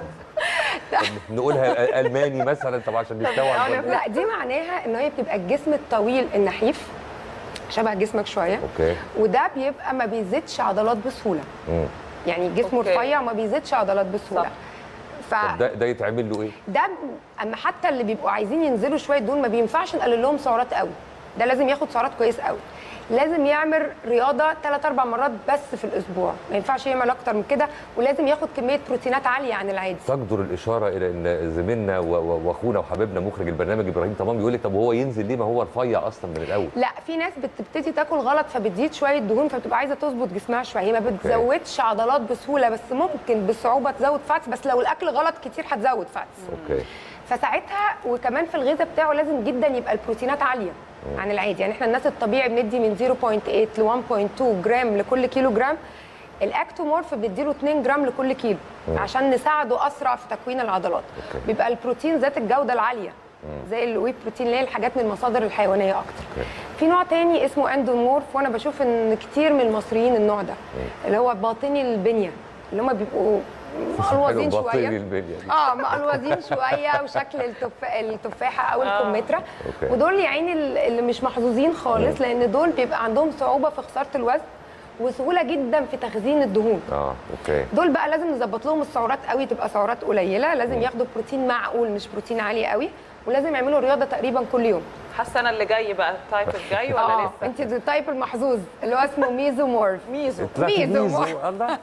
نقولها الماني مثلا طب عشان نستوعب برضه. لا دي معناها ان هي بتبقى الجسم الطويل النحيف شبه جسمك شويه اوكي وده بيبقى ما بيزيدش عضلات بسهوله مم. يعني جسمه أوكي. رفيع وما بيزيدش عضلات بسهوله صح. ف طب ده ده يتعمل له ايه؟ ده ب- اما حتى اللي بيبقوا عايزين ينزلوا شويه دول ما بينفعش نقلل لهم سعرات قوي ده لازم ياخد سعرات كويس قوي لازم يعمل رياضه ثلاث اربع مرات بس في الاسبوع ما ينفعش يعمل اكتر من كده ولازم ياخد كميه بروتينات عاليه عن العادي تجدر الاشاره الى ان زميلنا و- و- واخونا وحبيبنا مخرج البرنامج ابراهيم تمام بيقول لك طب هو ينزل ليه ما هو رفيع اصلا من الاول لا في ناس بتبتدي تاكل غلط فبتزيد شويه دهون فبتبقى عايزه تظبط جسمها شويه هي ما بتزودش عضلات بسهوله بس ممكن بصعوبه تزود فاتس بس لو الاكل غلط كتير هتزود فاتس اوكي فساعتها وكمان في الغذاء بتاعه لازم جدا يبقى البروتينات عاليه عن العادي يعني احنا الناس الطبيعي بندي من 0.8 ل 1.2 جرام لكل كيلو جرام الاكتومورف بنديله 2 جرام لكل كيلو عشان نساعده اسرع في تكوين العضلات أوكي. بيبقى البروتين ذات الجوده العاليه زي الوي بروتين اللي هي الحاجات من المصادر الحيوانيه اكتر أوكي. في نوع تاني اسمه اندومورف وانا بشوف ان كتير من المصريين النوع ده اللي هو باطني البنيه اللي هم بيبقوا مقلوظين باطني شويه البنية دي. اه مقلوظين شويه وشكل التف... التفاحه او آه. الكمثرى أوكي. ودول يا عيني اللي مش محظوظين خالص لان دول بيبقى عندهم صعوبه في خساره الوزن وسهوله جدا في تخزين الدهون اه اوكي دول بقى لازم نظبط لهم السعرات قوي تبقى سعرات قليله لازم ياخدوا بروتين معقول مش بروتين عالي قوي ولازم يعملوا رياضه تقريبا كل يوم حاسه انا اللي جاي بقى التايب الجاي ولا اه لسه انت التايب المحظوظ اللي هو اسمه ميزومورف ميزو طلعت ميزو. ميزو الله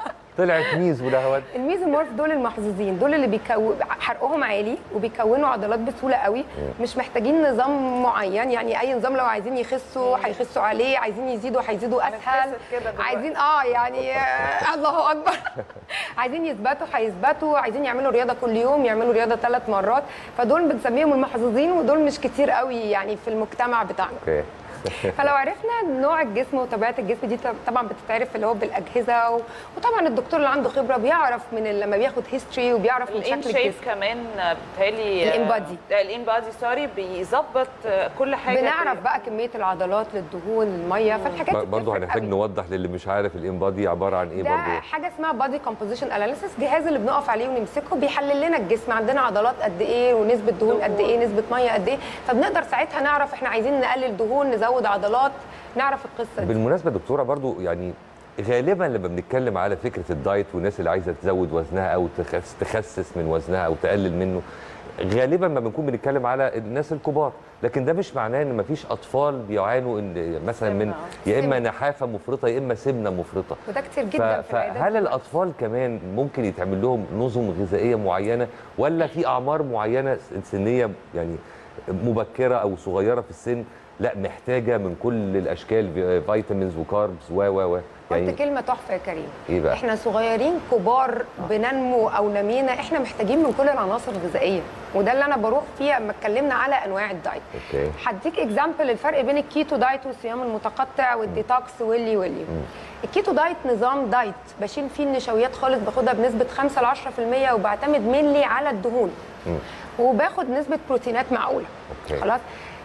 طلعت ميزو لهوت الميزومورف دول المحظوظين دول اللي بيكو... حرقهم عالي وبيكونوا عضلات بسهوله قوي مش محتاجين نظام معين يعني اي نظام لو عايزين يخسوا هيخسوا عليه عايزين يزيدوا هيزيدوا اسهل هنتبسط كده دلوقتي. عايزين اه يعني آه الله اكبر عايزين يثبتوا هيثبتوا عايزين يعملوا رياضه كل يوم يعملوا رياضه ثلاث مرات فدول بنسميهم المحظوظين ودول مش كتير قوي يعني في المجتمع بتاعنا اوكي فلو عرفنا نوع الجسم وطبيعه الجسم دي طبعا بتتعرف اللي هو بالاجهزه و... وطبعا الدكتور اللي عنده خبره بيعرف من ال- لما بياخد هيستوري وبيعرف من الان شكل شيب الجسم كمان بتهيألي الإنبادي. الان بادي سوري بيظبط كل حاجه بنعرف بقى كميه العضلات للدهون الميه فالحاجات دي برضه بتفرق هنحتاج قوي. نوضح للي مش عارف الانبادي عباره عن ايه ده برضه حاجه اسمها بادي كومبوزيشن اناليسيس جهاز اللي بنقف عليه ونمسكه بيحلل لنا الجسم عندنا عضلات قد ايه ونسبه دهون قد ايه نسبه ميه قد ايه فبنقدر ساعتها نعرف احنا عايزين نقلل دهون نزود عضلات نعرف القصه دي بالمناسبه دكتوره برضو يعني غالبا لما بنتكلم على فكره الدايت والناس اللي عايزه تزود وزنها او تخس تخسس من وزنها او تقلل منه غالبا ما بنكون بنتكلم على الناس الكبار لكن ده مش معناه ان مفيش اطفال بيعانوا ان مثلا من يا اما سمنة. نحافه مفرطه يا اما سمنه مفرطه وده كتير ف- جدا في العيادات فهل الاطفال كمان ممكن يتعمل لهم نظم غذائيه معينه ولا في اعمار معينه سنيه يعني مبكره او صغيره في السن لا محتاجه من كل الاشكال في- فيتامينز وكاربس و و و قلت كلمه تحفه يا كريم ايه بقى؟ احنا صغيرين كبار بننمو او نمينا احنا محتاجين من كل العناصر الغذائيه وده اللي انا بروح فيه اما اتكلمنا على انواع الدايت اوكي هديك اكزامبل الفرق بين الكيتو دايت والصيام المتقطع والديتوكس واللي واللي الكيتو دايت نظام دايت بشيل فيه النشويات خالص باخدها بنسبه 5 ل 10% وبعتمد مينلي على الدهون وباخد نسبه بروتينات معقوله أوكي. خلاص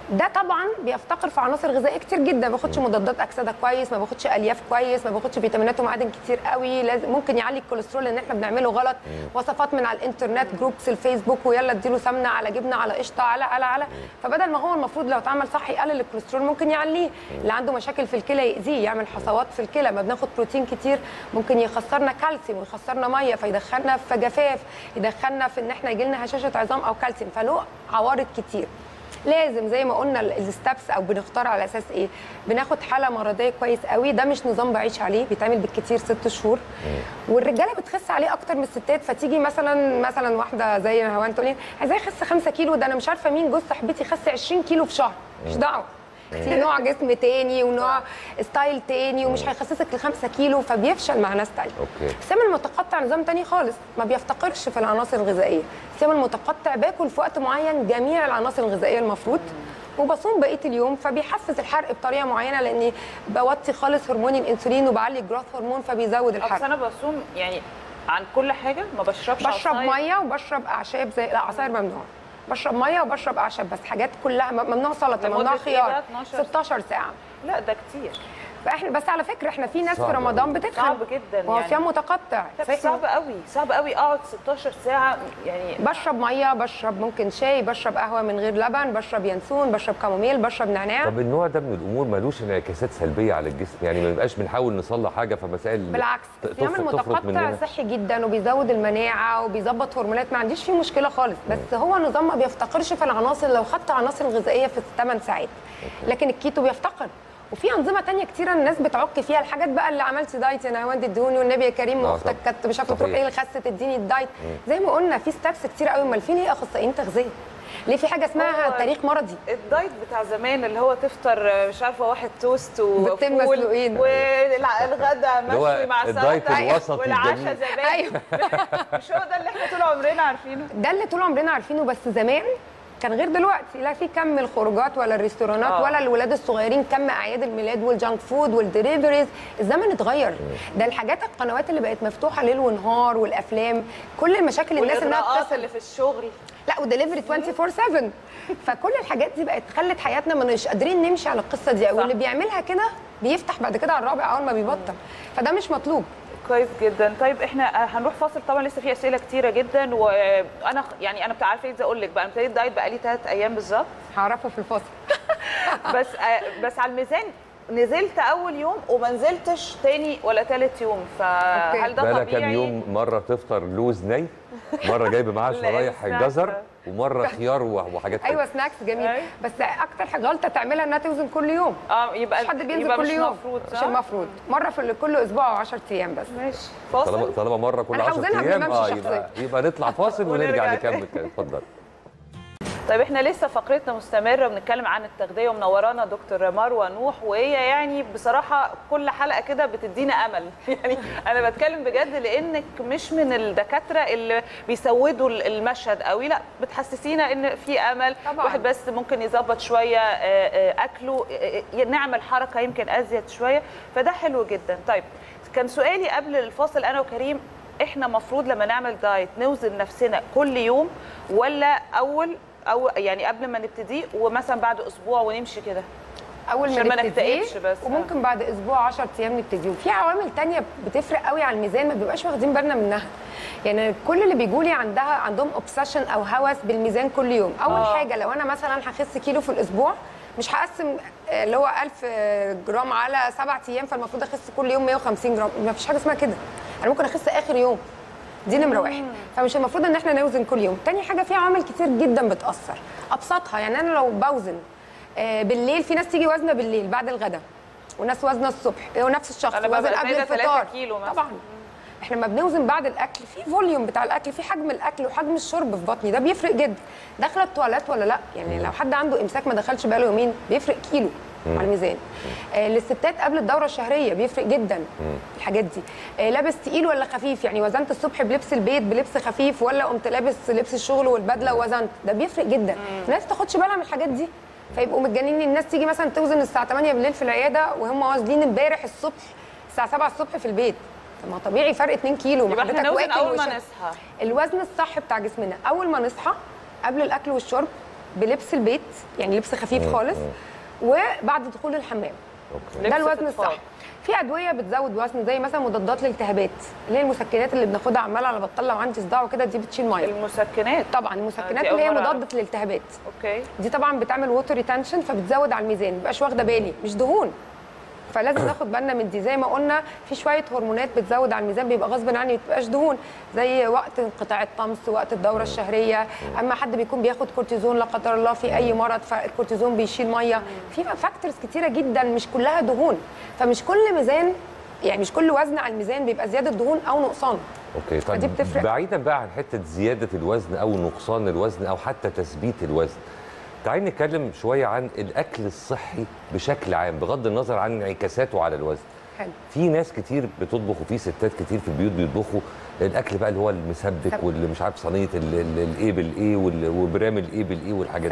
ده طبعا بيفتقر في عناصر غذائيه كتير جدا ما باخدش مضادات اكسده كويس ما باخدش الياف كويس ما باخدش فيتامينات ومعادن كتير قوي لازم ممكن يعلي الكوليسترول لان احنا بنعمله غلط وصفات من على الانترنت جروبس الفيسبوك ويلا اديله سمنه على جبنه على قشطه على على على فبدل ما هو المفروض لو اتعمل صح يقلل الكوليسترول ممكن يعليه اللي عنده مشاكل في الكلى يأذيه يعمل حصوات في الكلى ما بناخد بروتين كتير ممكن يخسرنا كالسيوم ويخسرنا ميه فيدخلنا في جفاف يدخلنا في ان احنا يجي لنا هشاشه عظام او كالسيوم فله عوارض كتير لازم زي ما قلنا الستبس او بنختار على اساس ايه بناخد حاله مرضيه كويس قوي ده مش نظام بعيش عليه بيتعمل بالكتير ست شهور والرجاله بتخس عليه اكتر من الستات فتيجي مثلا مثلا واحده زي هوان تقول لي عايزاه يخس 5 كيلو ده انا مش عارفه مين جوز صاحبتي خس 20 كيلو في شهر مش دعوه في نوع جسم تاني ونوع ستايل تاني ومش هيخسسك ل 5 كيلو فبيفشل مع ناس تانية اوكي الصيام المتقطع نظام تاني خالص ما بيفتقرش في العناصر الغذائيه الصيام المتقطع باكل في وقت معين جميع العناصر الغذائيه المفروض وبصوم بقيه اليوم فبيحفز الحرق بطريقه معينه لاني بوطي خالص هرمون الانسولين وبعلي الجروث هرمون فبيزود بس الحرق انا بصوم يعني عن كل حاجه ما بشربش بشرب عصاير. ميه وبشرب اعشاب زي لا عصاير ممنوع بشرب ميه وبشرب اعشاب بس حاجات كلها ممنوع سلطه لمدة ممنوع إيه خيار بقى؟ 12 16 ساعه لا ده كتير فاحنا بس على فكره احنا في ناس صعب في رمضان أوي. بتتخن صعب جدا هو يعني. صيام متقطع لا، صحيح. صعب قوي صعب قوي اقعد 16 ساعه يعني بشرب ميه بشرب ممكن شاي بشرب قهوه من غير لبن بشرب ينسون بشرب كاموميل بشرب نعناع طب النوع ده من الامور ملوش انعكاسات سلبيه على الجسم يعني ما نبقاش بنحاول نصلح حاجه فمسائل بالعكس ت- الصيام تفرط- تفرط المتقطع مننا. صحي جدا وبيزود المناعه وبيظبط هرمونات ما عنديش فيه مشكله خالص بس هو نظام ما بيفتقرش في العناصر لو خدت عناصر غذائيه في 8 ساعات لكن الكيتو بيفتقر وفي انظمه تانية كتيره الناس بتعك فيها الحاجات بقى اللي عملت دايت انا هوند ادوني والنبي يا كريم آه، واختك طبعا. كانت مش عارفه تروح صحيح. ايه اللي خست تديني الدايت زي ما قلنا في ستابس كتير قوي امال في ليه اخصائيين تغذيه ليه في حاجه اسمها هو تاريخ مرضي الدايت بتاع زمان اللي هو تفطر مش عارفه واحد توست بيضتين وفول مسلوقين. والغدا اللي هو مشوي مع الدايت سلطه الوسطي والعشاء الجميل. زبادي ايوه مش هو ده اللي احنا طول عمرنا عارفينه ده اللي طول عمرنا عارفينه بس زمان كان غير دلوقتي لا في كم الخروجات ولا الريستورانات آه. ولا الولاد الصغيرين كم اعياد الميلاد والجانك فود والدليفريز الزمن اتغير ده الحاجات القنوات اللي بقت مفتوحه ليل ونهار والافلام كل المشاكل الناس انها والإغراءات بتصل اللي في الشغل لا ودليفري 24 7 فكل الحاجات دي بقت خلت حياتنا ما مش قادرين نمشي على القصه دي واللي بيعملها كده بيفتح بعد كده على الرابع اول ما بيبطل فده مش مطلوب كويس جدا طيب احنا هنروح فاصل طبعا لسه في اسئله كتيره جدا وانا يعني انا بتاع عارفه اقول لك بقى انا ابتديت دايت بقى لي ثلاث ايام بالظبط هعرفه في الفاصل بس آه، بس على الميزان نزلت اول يوم وما نزلتش تاني ولا ثالث يوم فهل ده بقالها طبيعي؟ كام يوم مره تفطر لوز ني مره جايبه معاها لا، شرايح السناكس. جزر ومره خيار و- وحاجات ايوه كده. سناكس جميل أيوة. بس اكتر حاجه غلطه تعملها انها توزن كل يوم اه يبقى مش حد بينزل يبقى كل مش يوم مفروض مش صح؟ المفروض مره في كل اسبوع او 10 ايام بس ماشي طالما فاصل طالما مره كل أنا 10 هوزنها قبل ايام ما أمشي اه شخصيا. يبقى يبقى نطلع فاصل ونرجع ونرجع نكمل كده اتفضل طيب احنا لسه فقرتنا مستمره بنتكلم عن التغذيه ومنورانا دكتور مروه نوح وهي يعني بصراحه كل حلقه كده بتدينا امل يعني انا بتكلم بجد لانك مش من الدكاتره اللي بيسودوا المشهد قوي لا بتحسسينا ان في امل طبعاً. واحد بس ممكن يظبط شويه آه، آه، اكله آه، آه، نعمل حركه يمكن ازيد شويه فده حلو جدا طيب كان سؤالي قبل الفاصل انا وكريم احنا مفروض لما نعمل دايت نوزن نفسنا كل يوم ولا اول او يعني قبل ما نبتدي ومثلا بعد اسبوع ونمشي كده اول عشان ما ما نبتدي نكتئبش بس. وممكن بعد اسبوع 10 ايام نبتدي وفي عوامل تانية بتفرق قوي على الميزان ما بيبقاش واخدين بالنا منها يعني كل اللي بيجوا لي عندها عندهم اوبسيشن او هوس بالميزان كل يوم اول آه. حاجه لو انا مثلا هخس كيلو في الاسبوع مش هقسم آه، اللي هو 1000 جرام على سبعة ايام فالمفروض اخس كل يوم 150 جرام ما فيش حاجه اسمها كده انا ممكن اخس اخر يوم دي نمره واحد فمش المفروض ان احنا نوزن كل يوم تاني حاجه في عوامل كتير جدا بتاثر ابسطها يعني انا لو بوزن آه، بالليل في ناس تيجي وزنه بالليل بعد الغداء وناس وزنه الصبح آه، ونفس الشخص أنا وزن ببقى قبل زايدة 3 الفطار كيلو مثلا. طبعا احنا لما بنوزن بعد الاكل في فوليوم بتاع الاكل في حجم الاكل وحجم الشرب في بطني ده بيفرق جدا داخله التواليت ولا لا يعني لو حد عنده امساك ما دخلش بقاله يومين بيفرق كيلو على الميزان آه للستات قبل الدوره الشهريه بيفرق جدا الحاجات دي آه لابس تقيل ولا خفيف يعني وزنت الصبح بلبس البيت بلبس خفيف ولا قمت لابس لبس الشغل والبدله ووزنت ده بيفرق جدا الناس ما تاخدش بالها من الحاجات دي فيبقوا متجننين الناس تيجي مثلا توزن الساعه 8 بالليل في العياده وهم واصلين امبارح الصبح الساعه 7 الصبح في البيت طب ما طبيعي فرق 2 كيلو ما يبقى احنا حضرتك نوزن واكل اول ما وشرب. نصحى الوزن الصح بتاع جسمنا اول ما نصحى قبل الاكل والشرب بلبس البيت يعني لبس خفيف خالص وبعد دخول الحمام اوكي ده لبس الوزن فضفاض. الصح في ادويه بتزود وزن زي مثلا مضادات للالتهابات اللي هي المسكنات اللي بناخدها عماله على بطال لو عندي صداع وكده دي بتشيل ميه المسكنات طبعا آه، المسكنات دي اللي هي أول مرة مضاده أعرف. للالتهابات اوكي دي طبعا بتعمل ووتر ريتنشن فبتزود على الميزان مبقاش واخده بالي مش دهون فلازم ناخد بالنا من دي زي ما قلنا في شويه هرمونات بتزود على الميزان بيبقى غصب عني ما بتبقاش دهون زي وقت انقطاع الطمس وقت الدوره الشهريه اما حد بيكون بياخد كورتيزون لا قدر الله في اي مرض فالكورتيزون بيشيل ميه في فاكتورز كتيره جدا مش كلها دهون فمش كل ميزان يعني مش كل وزن على الميزان بيبقى زياده دهون او نقصان اوكي فدي طيب بتفرق. بعيدا بقى عن حته زياده الوزن او نقصان الوزن او حتى تثبيت الوزن تعالي نتكلم شويه عن الاكل الصحي بشكل عام بغض النظر عن انعكاساته على الوزن حلو في ناس كتير بتطبخ وفي ستات كتير في البيوت بيطبخوا الاكل بقى اللي هو المسبك مسبك. واللي مش عارف صينيه ال- ال- الايه بالايه وال- وبرام الايه بالايه والحاجات صح.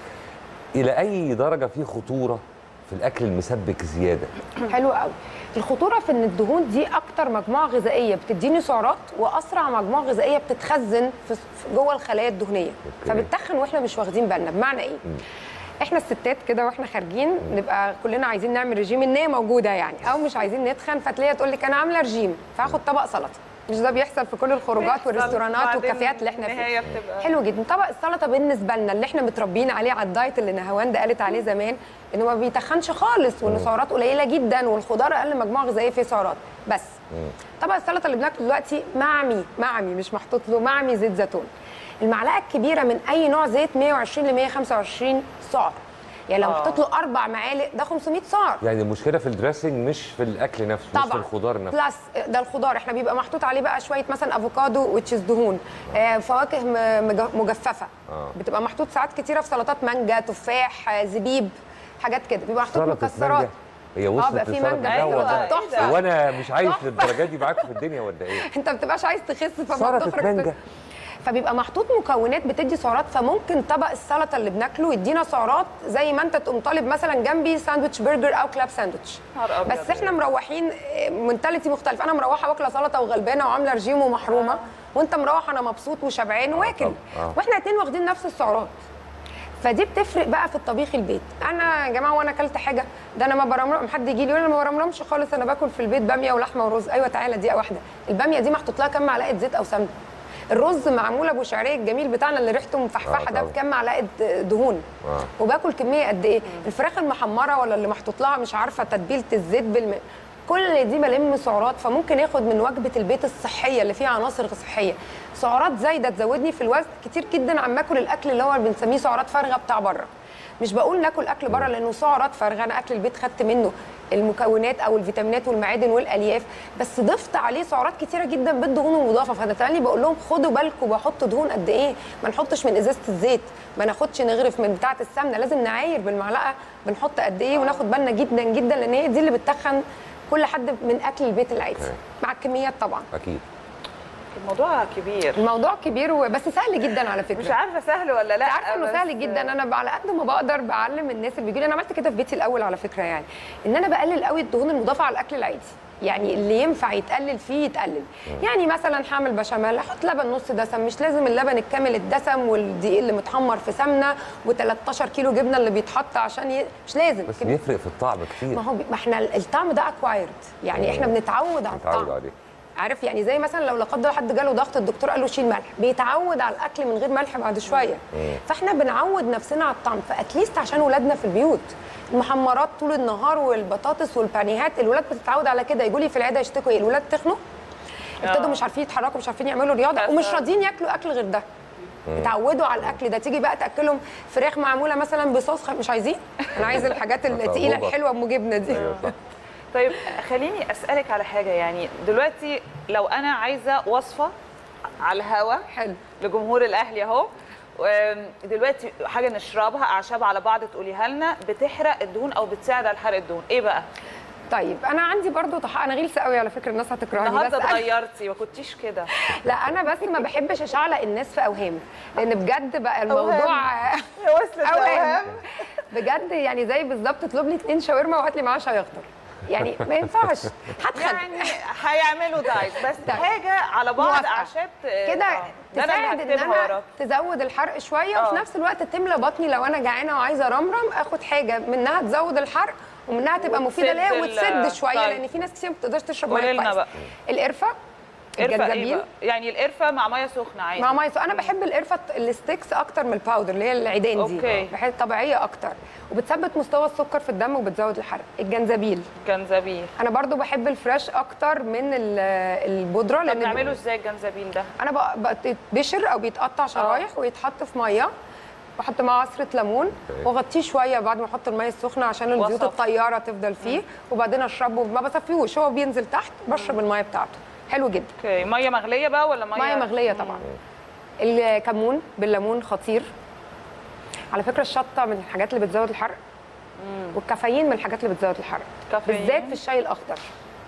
دي الى اي درجه في خطوره في الاكل المسبك زياده حلو قوي الخطوره في ان الدهون دي اكتر مجموعه غذائيه بتديني سعرات واسرع مجموعه غذائيه بتتخزن في في جوه الخلايا الدهنيه أوكي. فبتتخن واحنا مش واخدين بالنا بمعنى ايه احنا الستات كده واحنا خارجين نبقى كلنا عايزين نعمل رجيم ان هي موجوده يعني او مش عايزين نتخن فتلاقيها تقول لك انا عامله رجيم فهاخد طبق سلطه مش ده بيحصل في كل الخروجات بيحصل. والريستورانات وبعدين والكافيهات اللي احنا النهاية فيها بتبقى- حلو جدا طبق السلطه بالنسبه لنا اللي احنا متربيين عليه على الدايت اللي نهاوند قالت عليه زمان انه ما بيتخنش خالص وانه سعرات قليله جدا والخضار اقل مجموعه غذائيه فيه سعرات بس طبق السلطه اللي بناكله دلوقتي معمي معمي مش محطوط له معمي زيت زيتون المعلقه الكبيره من اي نوع زيت 120 ل 125 سعر يعني لو آه. محطوط له اربع معالق ده 500 سعر يعني المشكله في الدريسنج مش في الاكل نفسه مش في طبعا الخضار نفسه بلس ده الخضار احنا بيبقى محطوط عليه بقى شويه مثلا افوكادو وتشيز دهون آه فواكه م- مج- مجففه آه. بتبقى محطوط ساعات كتيره في سلطات مانجا تفاح آه زبيب حاجات كده بيبقى محطوط سلطه مكسرات مانجا هي وصلت بقى في لسلطة مانجا مانجا أيوة، ولا- تحفة. هو انا مش عايش تحفة. للدرجه دي معاكم في الدنيا ولا ايه؟ انت ما بتبقاش عايز تخس فما سلطة بتخرج مانجا. فبيبقى محطوط مكونات بتدي سعرات فممكن طبق السلطه اللي بناكله يدينا سعرات زي ما انت تقوم طالب مثلا جنبي ساندوتش برجر او كلاب ساندوتش نهار أبيض. بس احنا مروحين منتاليتي مختلف انا مروحه واكله سلطه وغلبانه وعامله رجيم ومحرومه وانت مروح انا مبسوط وشبعان واكل طبعا. آه. واحنا اتنين واخدين نفس السعرات فدي بتفرق بقى في الطبيخ البيت انا يا جماعه وانا اكلت حاجه ده انا ما برمرم حد يجي لي يقول انا ما برمرمش خالص انا باكل في البيت باميه ولحمه ورز ايوه تعالى دقيقه واحده الباميه دي محطوط لها كام معلقه زيت او سمنه الرز معمول ابو شعريه الجميل بتاعنا اللي ريحته مفحفحه آه ده طبعا. بكام معلقه دهون آه. وباكل كميه قد ايه الفراخ المحمره ولا اللي محطوط لها مش عارفه تتبيله الزيت بالم... كل دي بلم سعرات فممكن ياخد من وجبه البيت الصحيه اللي فيها عناصر صحيه سعرات زايده تزودني في الوزن كتير جدا عم اكل الاكل اللي هو بنسميه سعرات فارغه بتاع بره مش بقول ناكل اكل بره لانه سعرات فارغه انا اكل البيت خدت منه المكونات او الفيتامينات والمعادن والالياف بس ضفت عليه سعرات كتيره جدا بالدهون المضافه فده تاني بقول لهم خدوا بالكم بحط دهون قد ايه ما نحطش من ازازه الزيت ما ناخدش نغرف من بتاعه السمنه لازم نعاير بالمعلقه بنحط قد ايه وناخد بالنا جدا جدا لان هي دي اللي بتتخن كل حد من اكل البيت العادي أوكي. مع الكميات طبعا اكيد الموضوع كبير الموضوع كبير و- بس سهل جدا على فكره مش عارفه سهل ولا لا انت عارفه انه بس- سهل جدا انا على قد ما بقدر بعلم الناس اللي بيجوا لي انا عملت كده في بيتي الاول على فكره يعني ان انا بقلل قوي الدهون المضافه على الاكل العادي يعني اللي ينفع يتقلل فيه يتقلل يعني مثلا هعمل بشاميل احط لبن نص دسم مش لازم اللبن الكامل الدسم والدقيق اللي متحمر في سمنه و13 كيلو جبنه اللي بيتحط عشان ي... مش لازم بس كده. بيفرق في الطعم كتير ما هو بي- ما احنا الطعم ده اكوايرد يعني احنا بنتعود على متعود الطعم عليه عارف يعني زي مثلا لو لا قدر الله حد جاله ضغط الدكتور قال له شيل ملح بيتعود على الاكل من غير ملح بعد شويه فاحنا بنعود نفسنا على الطعم فاتليست عشان ولادنا في البيوت المحمرات طول النهار والبطاطس والبانيهات الولاد بتتعود على كده يجوا لي في العياده يشتكوا ايه الولاد تخنوا ابتدوا آه. مش عارفين يتحركوا مش عارفين يعملوا رياضه بس- ومش راضيين ياكلوا اكل غير ده اتعودوا على الاكل ده تيجي بقى تاكلهم فراخ معموله مثلا بصوص خ- مش عايزين انا عايز الحاجات الثقيله تجربة. الحلوه ام جبنه دي ايوه صح طيب خليني اسالك على حاجه يعني دلوقتي لو انا عايزه وصفه على الهوا حلو لجمهور الاهلي اهو وم- دلوقتي حاجه نشربها اعشاب على بعض تقوليها لنا بتحرق الدهون او بتساعد على حرق الدهون ايه بقى طيب انا عندي برضو طح... انا غلسه قوي على فكره الناس هتكرهني النهارده بس أنا- اتغيرتي ما كنتيش كده لا انا بس ما بحبش اشعلق الناس في اوهام لان بجد بقى الموضوع وصلت اوهام بجد يعني زي بالظبط اطلب لي اتنين شاورما وهات لي معاه شاي اخضر يعني ما ينفعش هتخن يعني هيعملوا دايت بس طيب. حاجه على بعض موافقة. اعشاب كده آه. ده أنا اللي تساعد ان هكتبها انا وراك. تزود الحرق شويه آه. وفي نفس الوقت تملى بطني لو انا جعانه وعايزه رمرم اخد حاجه منها تزود الحرق ومنها تبقى مفيده وتسد ليا ال- وتسد شويه طيب. لان في ناس كتير ما بتقدرش تشرب قولي ميه لنا كويس بقى. القرفه قرفه ايه الجنزبيل بقى؟ يعني القرفه مع ميه سخنه عادي مع ميه انا بحب القرفه الستيكس اكتر من الباودر اللي هي العيدان دي أوكي. بحس طبيعيه اكتر وبتثبت مستوى السكر في الدم وبتزود الحرق الجنزبيل جنزبيل انا برضو بحب الفريش اكتر من ال- البودره طب لان نعمله ازاي الجنزبيل ده؟ انا بقى بيتبشر او بيتقطع شرايح ويتحط في ميه بحط معاه عصره ليمون واغطيه شويه بعد ما احط الميه السخنه عشان الزيوت وصف. الطياره تفضل فيه وبعدين اشربه ما بصفيهوش هو بينزل تحت بشرب الميه بتاعته حلو جدا اوكي ميه مغليه بقى ولا ميه ميه مغليه طبعا الكمون بالليمون خطير على فكره الشطه من الحاجات اللي بتزود الحرق والكافيين من الحاجات اللي بتزود الحرق كافيين. بالذات في الشاي الاخضر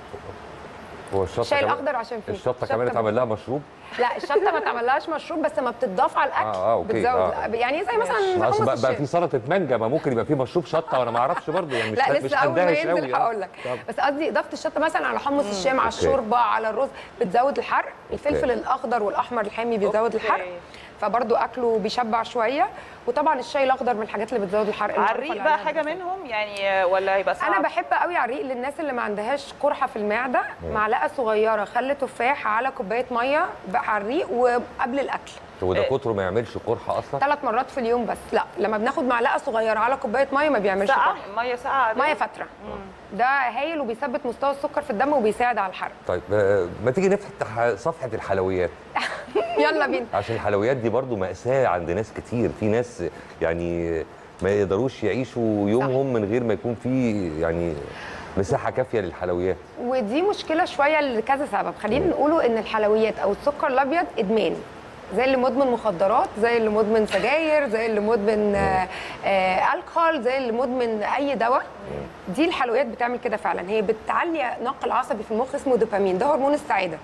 هو الشطه الشاي كمان- الاخضر عشان فيه الشطه كمان اتعمل لها مشروب لا الشطه ما تعملهاش مشروب بس ما بتضاف على الاكل آه، آه، أوكي، بتزود آه. يعني زي مثلا ما أصل حمص بقى, بقى الشام. في سلطه مانجا ما ممكن يبقى في مشروب شطه وانا ما اعرفش برضه يعني مش لا مش لسه اول ما هندهش ينزل قوي هقول لك طب. بس قصدي اضافه الشطه مثلا على حمص الشام على أوكي. الشوربه على الرز بتزود الحرق الفلفل الاخضر والاحمر الحامي بيزود أوكي. الحرق فبرضو اكله بيشبع شويه وطبعا الشاي الاخضر من الحاجات اللي بتزود الحرق على الريق المعروفة بقى اللي حاجه عليها منهم يعني ولا هيبقى صعب انا بحب قوي على الريق للناس اللي ما عندهاش قرحه في المعده معلقه صغيره خل تفاح على كوبايه ميه بقى على الريق وقبل الاكل هو ده إيه. كتره ما يعملش قرحه اصلا ثلاث مرات في اليوم بس لا لما بناخد معلقه صغيره على كوبايه ميه ما بيعملش ساقعه قرحه ميه ساقعه ميه فتره ده هايل وبيثبت مستوى السكر في الدم وبيساعد على الحرق طيب آه، ما تيجي نفتح صفحه الحلويات يلا بينا عشان الحلويات دي برضو مأساة عند ناس كتير في ناس يعني ما يقدروش يعيشوا يومهم من غير ما يكون في يعني مساحة كافية للحلويات ودي مشكله شويه لكذا سبب خلينا نقوله ان الحلويات او السكر الابيض ادمان زي اللي مدمن مخدرات زي اللي مدمن سجاير زي اللي مدمن آه، آه، الكحول زي اللي مدمن اي دواء دي الحلويات بتعمل كده فعلا هي بتعلي نقل عصبي في المخ اسمه دوبامين ده هرمون السعاده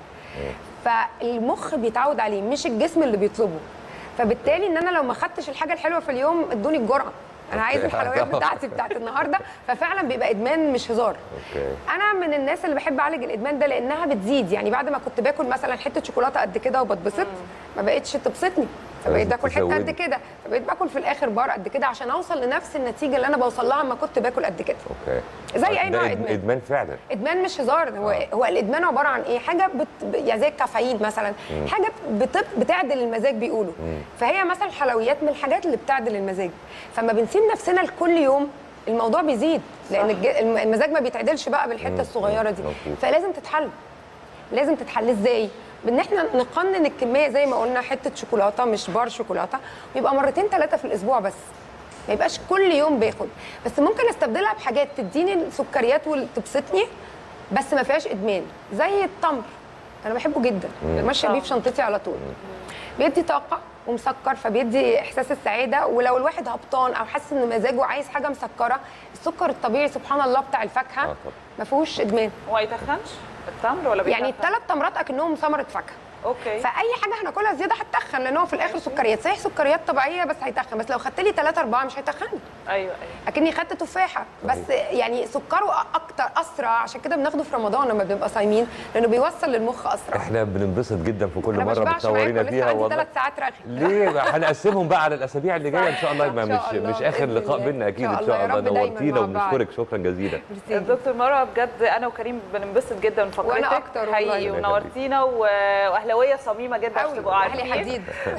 فالمخ بيتعود عليه مش الجسم اللي بيطلبه فبالتالي ان انا لو ما خدتش الحاجه الحلوه في اليوم ادوني الجرعه انا عايز أوكي. الحلويات بتاعتي بتاعت النهارده ففعلا بيبقى ادمان مش هزار اوكي انا من الناس اللي بحب اعالج الادمان ده لانها بتزيد يعني بعد ما كنت باكل مثلا حته شوكولاته قد كده وبتبسط ما بقتش تبسطني فبقيت لازم باكل حته قد تزودي. كده فبقيت باكل في الاخر بار قد كده عشان اوصل لنفس النتيجه اللي انا بوصل لها لما كنت باكل قد كده اوكي زي أي ده نوع إد- إدمان. ادمان فعلا ادمان مش هزار هو آه. هو الادمان عباره عن ايه حاجه بت... يعني زي الكافيين مثلا حاجه بت... بتعدل المزاج بيقولوا فهي مثلا الحلويات من الحاجات اللي بتعدل المزاج فما بنسيب نفسنا لكل يوم الموضوع بيزيد لان الج... الم- المزاج ما بيتعدلش بقى بالحته الصغيره دي مظبوط. فلازم تتحل لازم تتحل ازاي بان احنا نقنن الكميه زي ما قلنا حته شوكولاته مش بار شوكولاته ويبقى مرتين ثلاثه في الاسبوع بس ما يبقاش كل يوم باخد بس ممكن استبدلها بحاجات تديني السكريات وتبسطني بس ما فيهاش ادمان زي التمر انا بحبه جدا ماشيه بيه في شنطتي على طول بيدي طاقه ومسكر فبيدي احساس السعاده ولو الواحد هبطان او حاسس ان مزاجه عايز حاجه مسكره السكر الطبيعي سبحان الله بتاع آه الفاكهه طبعا. ما فيهوش ادمان هو يتخنش التمر ولا يعني بيتخن؟ الثلاث تمرات اكنهم ثمره فاكهه اوكي فاي حاجه هناكلها زياده هتتخن لان هو في الاخر سكريات صحيح سكريات طبيعيه بس هيتخن بس لو خدت لي 3 4 مش هيتخني ايوه ايوه اكني خدت تفاحه بس يعني سكره اكتر اسرع عشان كده بناخده في رمضان لما بنبقى صايمين لانه بيوصل للمخ اسرع احنا بننبسط جدا في كل انا مرة بشبعش بتصورينا معاكم لسه فيها عندي والله ثلاث ساعات رغي ليه بقى؟ هنقسمهم بقى على الاسابيع اللي جايه ان شاء الله يبقى إن مش شاء الله، مش اخر بإذن لقاء الله. بينا اكيد إن ان شاء شاء الله، الله يا رب دايماً نورتينا مع بعض. وبنشكرك شكرا جزيلا دكتور مروه بجد انا وكريم بننبسط جدا من فقرتك وأنا أكتر والله. حقيقي ربنا ونورتينا و- واهلاويه صميمه جدا عشان أوي، تبقوا أهلي عارفين حديد.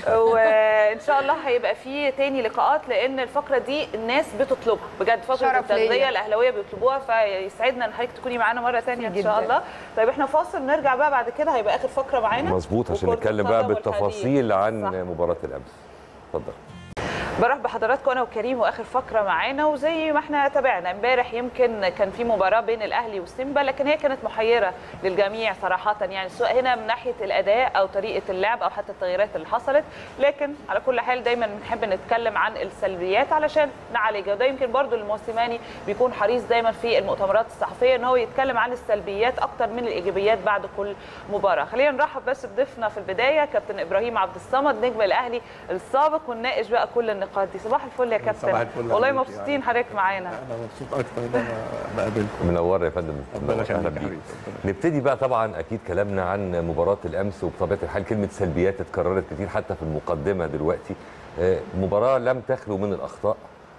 وان شاء الله هيبقى في تاني لقاءات لان الفقره دي الناس بتطلبها بجد فقره شرف التغذيه ليا. الاهلاويه بيطلبوها فيسعدنا ان حضرتك تكوني معانا مره تانية ان شاء جداً. الله طيب احنا فاصل نرجع بقى بعد كده هيبقى اخر فقره معانا مظبوط عشان وكرة نتكلم بقى القدم والحديد. بالتفاصيل عن صح. مباراة الامس اتفضل برحب بحضراتكم انا وكريم واخر فقره معانا وزي ما احنا تابعنا امبارح يمكن كان في مباراه بين الاهلي والسيمبا لكن هي كانت محيره للجميع صراحه يعني سواء هنا من ناحيه الاداء او طريقه اللعب او حتى التغييرات اللي حصلت لكن على كل حال دايما بنحب نتكلم عن السلبيات علشان نعالجها وده يمكن برضو الموسيماني بيكون حريص دايما في المؤتمرات الصحفيه ان هو يتكلم عن السلبيات اكتر من الايجابيات بعد كل مباراه خلينا نرحب بس بضيفنا في البدايه كابتن ابراهيم عبد الصمد نجم الاهلي السابق ونناقش بقى كل النقاط النقاط دي صباح الفل يا كابتن صباح الفل والله عليك مبسوطين يعني. حضرتك معانا انا مبسوط اكتر ان انا بقابلكم منور يا فندم ربنا منور. يخليك أهلا يا بيك. حبيبي نبتدي بقى طبعا اكيد كلامنا عن مباراه الامس وبطبيعه الحال كلمه سلبيات اتكررت كتير حتى في المقدمه دلوقتي آه، مباراه لم تخلو من الاخطاء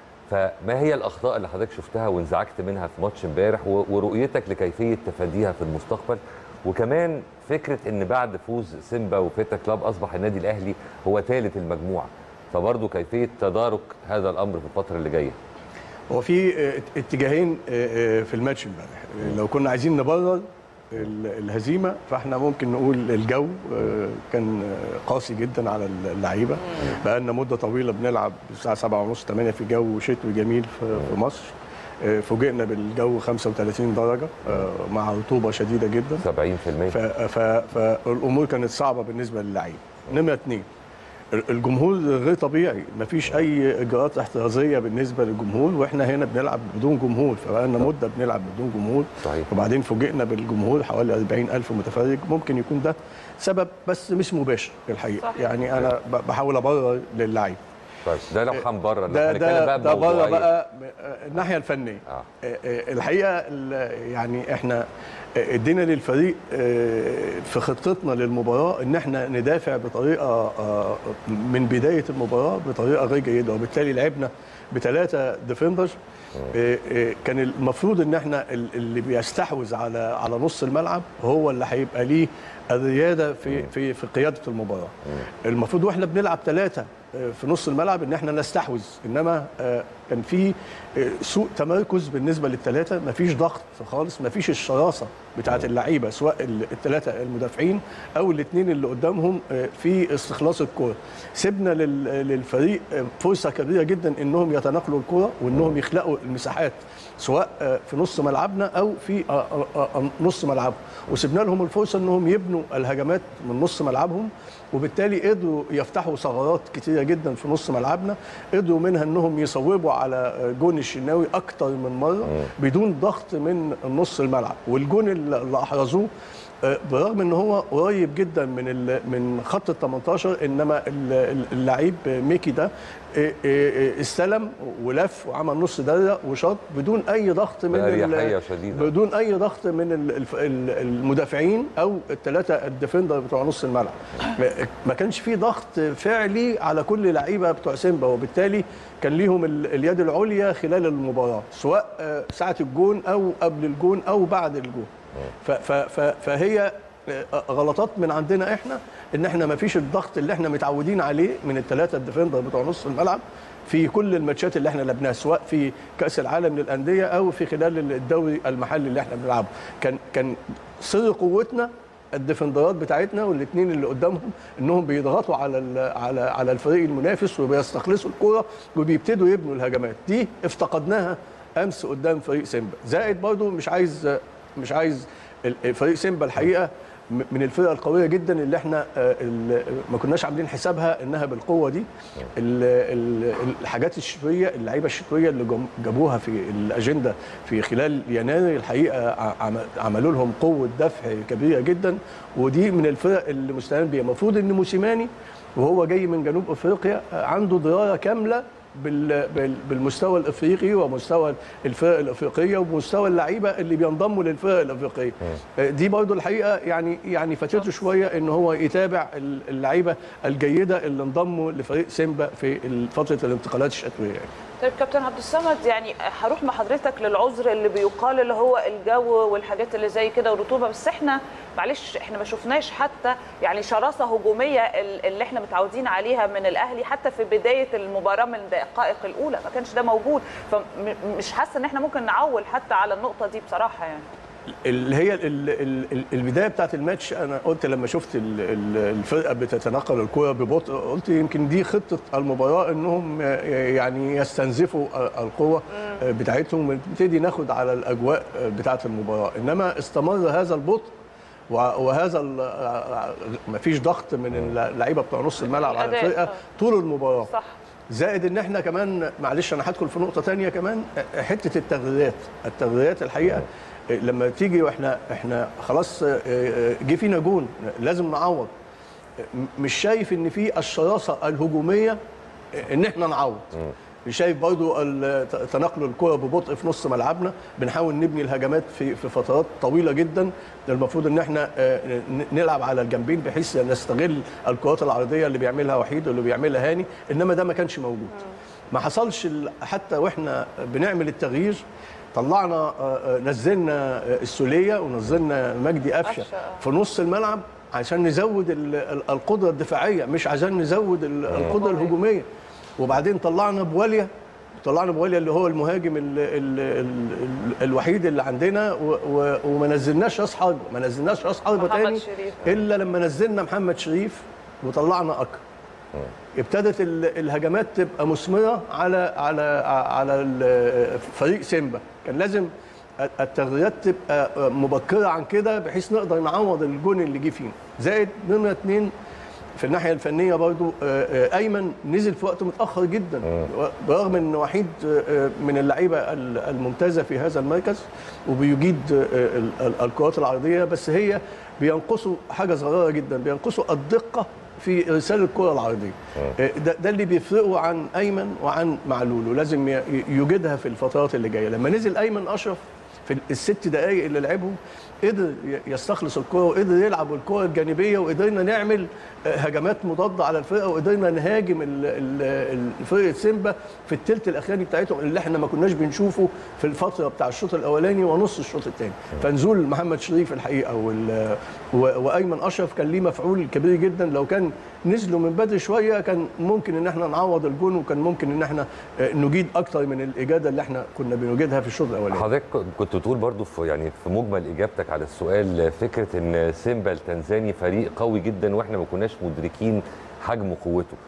فما هي الاخطاء اللي حضرتك شفتها وانزعجت منها في ماتش امبارح و- ورؤيتك لكيفيه تفاديها في المستقبل وكمان فكره ان بعد فوز سيمبا وفيتا كلاب اصبح النادي الاهلي هو ثالث المجموعه فبرضه كيفيه تدارك هذا الامر في الفتره اللي جايه هو في آه، اتجاهين آه، آه، في الماتش امبارح آه، لو كنا عايزين نبرر ال- الهزيمه فاحنا ممكن نقول الجو آه، كان آه، قاسي جدا على اللعيبه بقى لنا مده طويله بنلعب الساعه 7 ونص 8 في جو شتوي جميل في في مصر آه، فوجئنا بالجو 35 درجه آه، مع رطوبه شديده جدا 70% ف- ف- فالامور كانت صعبه بالنسبه للعيبه نمره اثنين الجمهور غير طبيعي مفيش اي اجراءات احترازيه بالنسبه للجمهور واحنا هنا بنلعب بدون جمهور فبقالنا مده بنلعب بدون جمهور صحيح وبعدين فوجئنا بالجمهور حوالي 40 ألف متفرج ممكن يكون ده سبب بس مش مباشر الحقيقه صح. يعني انا ب- بحاول ابرر للعيب طيب ده لو هنبرر ده هنتكلم ده بقى ده بره بموضوعية. بقى آه، الناحيه الفنيه آه. آه، آه، الحقيقه ال- يعني احنا آه، ادينا للفريق آه، في خطتنا للمباراه ان احنا ندافع بطريقه آه، من بدايه المباراه بطريقه غير جيده وبالتالي لعبنا بثلاثه ديفندرز آه، آه، كان المفروض ان احنا ال- اللي بيستحوذ على على نص الملعب هو اللي هيبقى ليه الرياده في في في قياده المباراه المفروض واحنا بنلعب ثلاثه في نص الملعب ان احنا نستحوذ انما آه، كان في آه، سوء تمركز بالنسبه للثلاثه مفيش ضغط خالص مفيش الشراسه بتاعه اللعيبه سواء الثلاثه المدافعين او الاثنين اللي قدامهم آه، في استخلاص الكره سيبنا لل- للفريق آه، فرصه كبيره جدا انهم يتناقلوا الكره وانهم يخلقوا المساحات سواء آه، في نص ملعبنا او في آه، آه، آه، نص ملعبهم وسيبنا لهم الفرصه انهم يبنوا الهجمات من نص ملعبهم وبالتالي قدروا يفتحوا ثغرات كتيره جدا في نص ملعبنا قدروا منها انهم يصوبوا على جون الشناوي اكتر من مره بدون ضغط من نص الملعب والجون اللي اللي احرزوه آه، برغم ان هو قريب جدا من ال- من خط ال 18 انما ال- ال- اللعيب ميكي ده آه، آه، استلم ولف وعمل نص دايره وشاط بدون اي ضغط من ال- بأريحية شديدة. بدون اي ضغط من ال- الف- ال- المدافعين او الثلاثه الديفندر بتوع نص الملعب ما- ما كانش في ضغط فعلي على كل لعيبه بتوع سيمبا وبالتالي كان ليهم ال- اليد العليا خلال المباراه سواء آه، ساعه الجون او قبل الجون او بعد الجون ف- ف- ف- فهي آه، غلطات من عندنا احنا ان احنا ما فيش الضغط اللي احنا متعودين عليه من الثلاثه الديفندر بتوع نص الملعب في كل الماتشات اللي احنا لعبناها سواء في كاس العالم للانديه او في خلال الدوري المحلي اللي احنا بنلعبه كان كان سر قوتنا الديفندرات بتاعتنا والاثنين اللي قدامهم انهم بيضغطوا على ال- على على الفريق المنافس وبيستخلصوا الكره وبيبتدوا يبنوا الهجمات دي افتقدناها امس قدام فريق سيمبا زائد برضو مش عايز مش عايز ال- فريق سيمبا الحقيقه م- من الفرق القويه جدا اللي احنا آه، ال- ما كناش عاملين حسابها انها بالقوه دي ال- ال- الحاجات الشتويه اللعيبه الشتويه اللي جم- جابوها في الاجنده في خلال يناير الحقيقه ع- عم- عملوا لهم قوه دفع كبيره جدا ودي من الفرق اللي مستعان بيها المفروض ان موسيماني وهو جاي من جنوب افريقيا آه، عنده درايه كامله بال- بال- بالمستوى الافريقي ومستوى الفرق الافريقيه ومستوى اللعيبه اللي بينضموا للفرق الافريقيه آه، دي برضو الحقيقه يعني يعني فاتته شويه ان هو يتابع ال- اللعيبه الجيده اللي انضموا لفريق سيمبا في فتره الانتقالات الشتويه يعني. طيب كابتن عبد الصمد يعني هروح مع حضرتك للعذر اللي بيقال اللي هو الجو والحاجات اللي زي كده والرطوبه بس احنا معلش احنا ما شفناش حتى يعني شراسه هجوميه ال- اللي احنا متعودين عليها من الاهلي حتى في بدايه المباراه من الدقائق الاولى ما كانش ده موجود فمش حاسه ان احنا ممكن نعول حتى على النقطه دي بصراحه يعني اللي هي ال- ال- ال- البدايه بتاعت الماتش انا قلت لما شفت ال- ال- الفرقه بتتنقل الكره ببطء قلت يمكن دي خطه المباراه انهم يعني يستنزفوا القوه بتاعتهم ونبتدي ناخد على الاجواء بتاعت المباراه انما استمر هذا البطء وه- وهذا ما فيش ضغط من اللعيبه بتوع نص الملعب على الأداء، الفرقه آه. طول المباراه صح زائد ان احنا كمان معلش انا هدخل في نقطه تانية كمان حته التغذيات التغذيات الحقيقه لما تيجي واحنا احنا خلاص جه فينا جون لازم نعوض مش شايف ان في الشراسه الهجوميه ان احنا نعوض شايف برضو ال- ت- تنقل الكرة ببطء في نص ملعبنا بنحاول نبني الهجمات في في فترات طويله جدا المفروض ان احنا آه، ن- نلعب على الجنبين بحيث نستغل الكرات العرضيه اللي بيعملها وحيد واللي بيعملها هاني انما ده ما كانش موجود ما حصلش ال- حتى واحنا بنعمل التغيير طلعنا آه، آه، نزلنا آه، السوليه ونزلنا مجدي قفشه قفشة، آه. في نص الملعب عشان نزود ال- ال- القدره الدفاعيه مش عشان نزود ال- القدره الهجوميه وبعدين طلعنا بواليا طلعنا بواليا اللي هو المهاجم ال ال ال ال الوحيد اللي عندنا و و وما نزلناش راس حربه ما نزلناش راس حربه محمد تاني شريف. الا لما نزلنا محمد شريف وطلعنا اكرم ابتدت ال- الهجمات تبقى مثمره على على على ال- فريق سيمبا كان لازم التغذيات تبقى مبكره عن كده بحيث نقدر نعوض الجون اللي جه فينا زائد نمره اتنين في الناحيه الفنيه برضو آه، آه، ايمن نزل في وقت متاخر جدا برغم ان وحيد آه، من اللعيبه ال- الممتازه في هذا المركز وبيجيد آه، ال- ال- الكرات العرضيه بس هي بينقصوا حاجه صغيره جدا بينقصوا الدقه في ارسال الكره العرضيه آه، ده, ده اللي بيفرقه عن ايمن وعن معلول ولازم ي- يوجدها في الفترات اللي جايه لما نزل ايمن اشرف في الست دقائق اللي لعبهم قدر يستخلص الكره وقدر يلعب الكره الجانبيه وقدرنا نعمل آه، هجمات مضاده على الفرقه وقدرنا نهاجم ال- ال- ال- فرقه سيمبا في الثلث الاخراني بتاعتهم اللي احنا ما كناش بنشوفه في الفتره بتاع الشوط الاولاني ونص الشوط الثاني فنزول محمد شريف الحقيقه وال- و- وايمن اشرف كان ليه مفعول كبير جدا لو كان نزلوا من بدري شويه كان ممكن ان احنا نعوض الجون وكان ممكن ان احنا آه، نجيد اكتر من الاجاده اللي احنا كنا بنوجدها في الشوط الاولاني حضرتك كنت بتقول برضو في يعني في مجمل اجابتك على السؤال فكره ان سيمبا التنزاني فريق قوي جدا واحنا ما كناش مدركين حجم قوته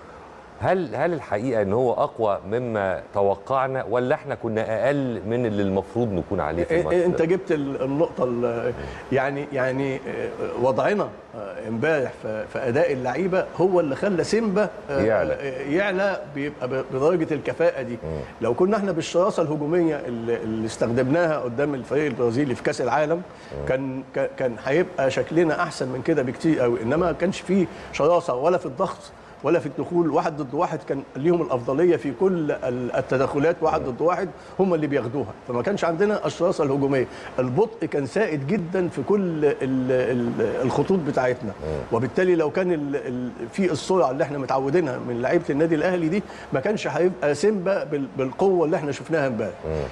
هل هل الحقيقه ان هو اقوى مما توقعنا ولا احنا كنا اقل من اللي المفروض نكون عليه في الماتش إيه- انت ده؟ جبت ال- النقطه ال- يعني يعني آه، وضعنا آه، امبارح في في اداء اللعيبه هو اللي خلى سيمبا آه، يعلى. آه، يعلى بيبقى ب- بدرجه الكفاءه دي لو كنا احنا بالشراسه الهجوميه اللي اللي استخدمناها قدام الفريق البرازيلي في كاس العالم كان كان- كان هيبقى شكلنا احسن من كده بكتير قوي انما ما كانش فيه شراسه ولا في الضغط ولا في الدخول واحد ضد واحد كان ليهم الافضليه في كل ال- التدخلات واحد ضد واحد هم اللي بياخدوها فما كانش عندنا الشراسه الهجوميه البطء كان سائد جدا في كل ال- ال- الخطوط بتاعتنا وبالتالي لو كان ال- ال- في السرعه اللي احنا متعودينها من لعيبه النادي الاهلي دي ما كانش هيبقى سيمبا بال- بالقوه اللي احنا شفناها امبارح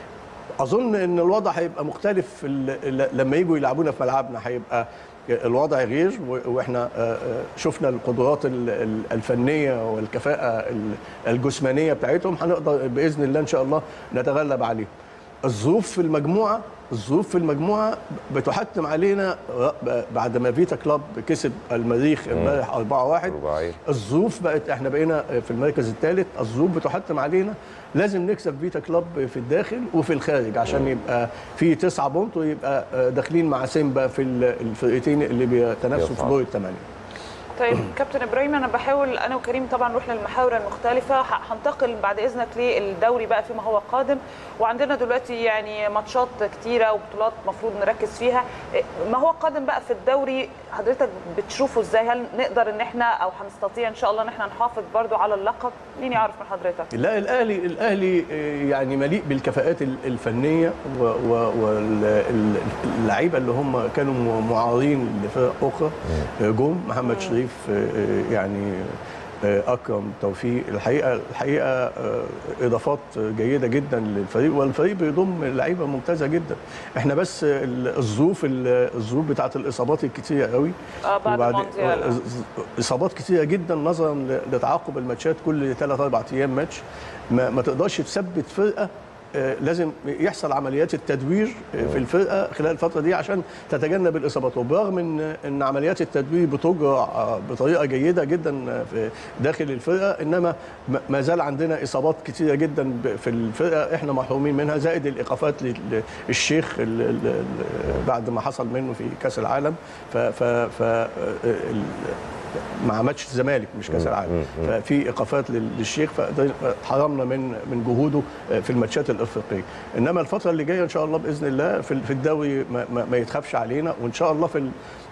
اظن ان الوضع هيبقى مختلف في ال- لما يجوا يلعبونا في ملعبنا هيبقى الوضع غير و- واحنا آه، آه، شفنا القدرات ال- ال- الفنيه والكفاءه ال- الجسمانيه بتاعتهم هنقدر باذن الله ان شاء الله نتغلب عليهم الظروف في المجموعه الظروف في المجموعه بتحتم علينا ر- بعد ما فيتا كلاب كسب المريخ امبارح 4-1 رباعي. الظروف بقت احنا بقينا في المركز الثالث الظروف بتحتم علينا لازم نكسب فيتا كلاب في الداخل وفي الخارج عشان يبقى في تسعة بونت ويبقى آه، داخلين مع سيمبا في ال- الفرقتين اللي بيتنافسوا في يصعب. دور الثمانيه طيب كابتن ابراهيم انا بحاول انا وكريم طبعا نروح للمحاور المختلفه ه- هنتقل بعد اذنك للدوري بقى فيما هو قادم وعندنا دلوقتي يعني ماتشات كتيره وبطولات المفروض نركز فيها إيه، ما هو قادم بقى في الدوري حضرتك بتشوفه ازاي هل نقدر ان احنا او هنستطيع ان شاء الله ان احنا نحافظ برضو على اللقب مين يعرف من حضرتك لا الاهلي الاهلي آه، يعني مليء بالكفاءات ال- الفنيه واللعيبه اللي هم كانوا معارين لفرق اخرى آه، جم محمد شريف آه، آه، يعني آه، اكرم توفيق الحقيقه الحقيقه آه، اضافات جيده جدا للفريق والفريق بيضم لعيبه ممتازه جدا احنا بس ال- الظروف ال- الظروف بتاعت الاصابات الكتيره قوي اه بعد وبعدين- المونديال آه. اصابات كتيره جدا نظرا ل- لتعاقب الماتشات كل ثلاث اربع ايام ماتش ما, ما تقدرش تثبت فرقه آه، لازم يحصل عمليات التدوير آه، في الفرقه خلال الفتره دي عشان تتجنب الاصابات وبرغم ان ان عمليات التدوير بتجرى آه، بطريقه جيده جدا آه، في داخل الفرقه انما ما- ما زال عندنا اصابات كتيره جدا ب- في الفرقه احنا محرومين منها زائد الايقافات للشيخ ال- ال- ال- بعد ما حصل منه في كاس العالم ف, ف, ف آه، ال- مع ماتش الزمالك مش كاس العالم ففي ايقافات لل- للشيخ فحرمنا من من جهوده في الماتشات الافريقيه انما الفتره اللي جايه ان شاء الله باذن الله في في الدوري ما, ما, ما يتخافش علينا وان شاء الله في ال-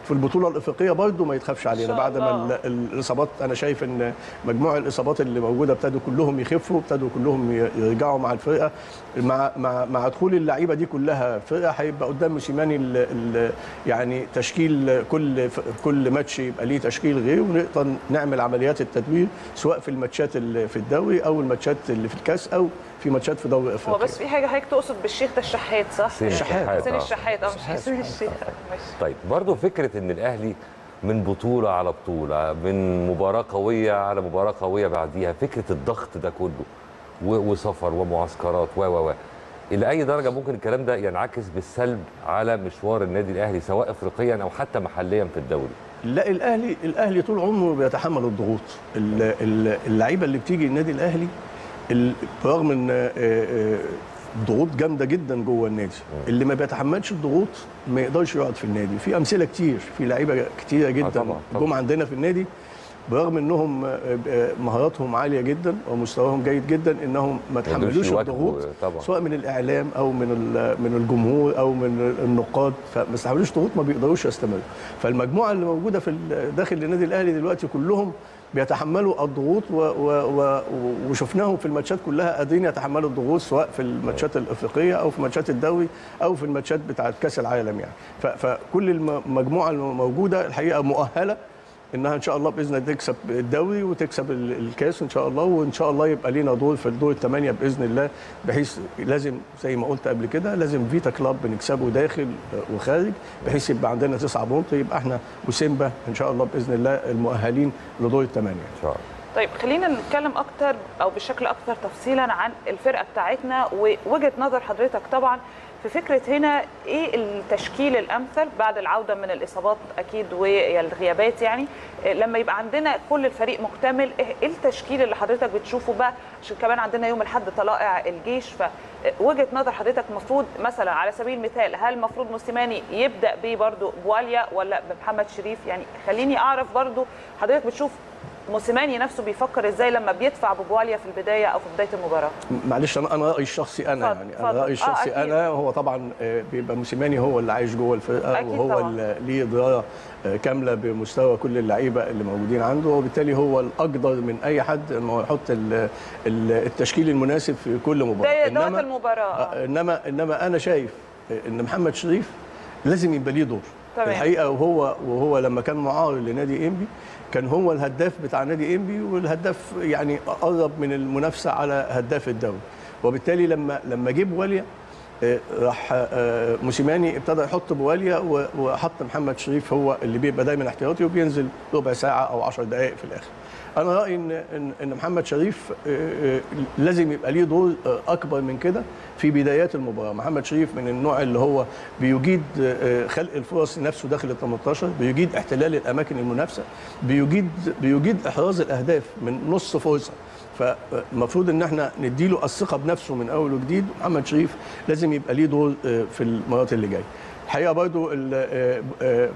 في البطوله الافريقيه برضه ما يتخافش علينا شاء بعد ما الله. ال- ال- الاصابات انا شايف ان مجموع الاصابات اللي موجوده ابتدوا كلهم يخفوا ابتدوا كلهم ي- يرجعوا مع الفرقه مع مع مع دخول اللعيبه دي كلها فرقه هيبقى قدام موسيماني ال- ال- يعني تشكيل كل ف- كل ماتش يبقى ليه تشكيل غير ونقدر نعمل عمليات التدوير سواء في الماتشات اللي في الدوري او الماتشات اللي في الكاس او في ماتشات في دوري هو افريقيا بس في حاجه حضرتك تقصد بالشيخ ده الشحات صح؟ حسين الشحات، حسين آه. الشحات اه مش حسين الشيخ ماشي طيب برضه فكره ان الاهلي من بطوله على بطوله من مباراه قويه على مباراه قويه بعديها فكره الضغط ده كله و- وسفر ومعسكرات و و و الى اي درجه ممكن الكلام ده ينعكس بالسلب على مشوار النادي الاهلي سواء افريقيا او حتى محليا في الدوري لا الاهلي الاهلي طول عمره بيتحمل الضغوط ال- ال- اللعيبه اللي بتيجي النادي الاهلي ال- برغم ان آه، آه، ضغوط جامده جدا جوه النادي اللي ما بيتحملش الضغوط ما يقدرش يقعد في النادي في امثله كتير في لعيبه كتيره جدا طبعاً، طبعاً. جم عندنا في النادي برغم انهم آه، آه، مهاراتهم عاليه جدا ومستواهم جيد جدا انهم ما قدروش تحملوش يواجهوا، الضغوط طبعاً. سواء من الاعلام او من ال- من الجمهور او من النقاد فما استحملوش ضغوط ما بيقدروش يستمروا فالمجموعه اللي موجوده في ال- داخل النادي الاهلي دلوقتي كلهم بيتحملوا الضغوط و و و وشفناهم في الماتشات كلها قادرين يتحملوا الضغوط سواء في الماتشات الافريقيه او في ماتشات الدوري او في الماتشات بتاعه كاس العالم يعني ف- فكل الم- المجموعه الموجوده الحقيقه مؤهله انها ان شاء الله باذن الله تكسب الدوري وتكسب ال- الكاس ان شاء الله وان شاء الله يبقى لينا دور في الدور الثمانيه باذن الله بحيث لازم زي ما قلت قبل كده لازم فيتا كلاب بنكسبه داخل وخارج بحيث يبقى عندنا تسعه بونت يبقى احنا وسيمبا ان شاء الله باذن الله المؤهلين لدور الثمانيه ان شاء الله طيب خلينا نتكلم اكتر او بشكل اكتر تفصيلا عن الفرقه بتاعتنا ووجهه نظر حضرتك طبعا في فكره هنا ايه التشكيل الامثل بعد العوده من الاصابات اكيد والغيابات يعني إيه لما يبقى عندنا كل الفريق مكتمل ايه إيه التشكيل اللي حضرتك بتشوفه بقى عشان كمان عندنا يوم الاحد طلائع الجيش فوجهه نظر حضرتك المفروض مثلا على سبيل المثال هل المفروض موسيماني يبدا بيه برضو بواليا ولا بمحمد شريف يعني خليني اعرف برضو حضرتك بتشوف موسيماني نفسه بيفكر ازاي لما بيدفع ببواليا في البدايه او في بدايه المباراه معلش انا انا رايي الشخصي انا اتفضل، يعني اتفضل. انا رايي آه، الشخصي أكيد. انا هو طبعا آه، بيبقى موسيماني هو اللي عايش جوه الفرقه أكيد وهو طبعاً. اللي ليه درايه آه، كامله بمستوى كل اللعيبه اللي موجودين عنده وبالتالي هو الاقدر من اي حد انه هو يحط ال- ال- التشكيل المناسب في كل مباراه ده دوت المباراه آه. آه، انما انما انا شايف ان محمد شريف لازم يبقى ليه دور تمام. الحقيقه وهو وهو لما كان معار لنادي انبي كان هو الهداف بتاع نادي انبي والهداف يعني قرب من المنافسه على هداف الدوري وبالتالي لما لما جيب واليا آه، راح آه، موسيماني ابتدى يحط بواليا و- وحط محمد شريف هو اللي بيبقى دايما احتياطي وبينزل ربع ساعه او 10 دقائق في الاخر انا رايي ان ان ان محمد شريف آه، آه، لازم يبقى ليه دور آه، اكبر من كده في بدايات المباراه محمد شريف من النوع اللي هو بيجيد آه، خلق الفرص لنفسه داخل ال 18 بيجيد احتلال الاماكن المنافسه بيجيد بيجيد احراز الاهداف من نص فرصه فالمفروض ان احنا نديله الثقه بنفسه من اول وجديد محمد شريف لازم يبقى ليه دور آه، في المرات اللي جايه الحقيقه برضو ال- آه، آه،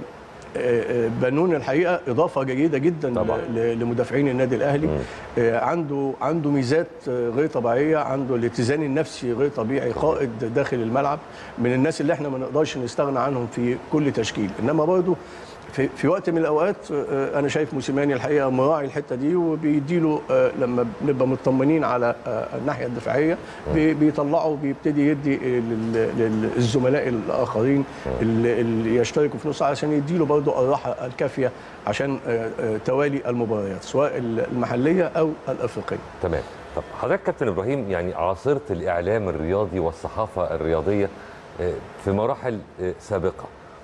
آه، بنون الحقيقه اضافه جيده جدا طبعاً. ل- لمدافعين النادي الاهلي آه، عنده عنده ميزات آه، غير طبيعيه عنده الاتزان النفسي غير طبيعي قائد داخل الملعب من الناس اللي احنا ما نقدرش نستغنى عنهم في كل تشكيل انما برضه في, في وقت من الاوقات آه، انا شايف موسيماني الحقيقه مراعي الحته دي وبيديله آه، لما بنبقى مطمنين على آه، الناحيه الدفاعيه بي- بيطلعه بيبتدي يدي آه، لل- للزملاء الاخرين اللي اللي يشتركوا في نص عشان يديله برضه الراحه الكافيه عشان آه، آه، توالي المباريات سواء المحليه او الافريقيه تمام طب حضرتك كابتن ابراهيم يعني عاصرت الاعلام الرياضي والصحافه الرياضيه آه، في مراحل آه، سابقه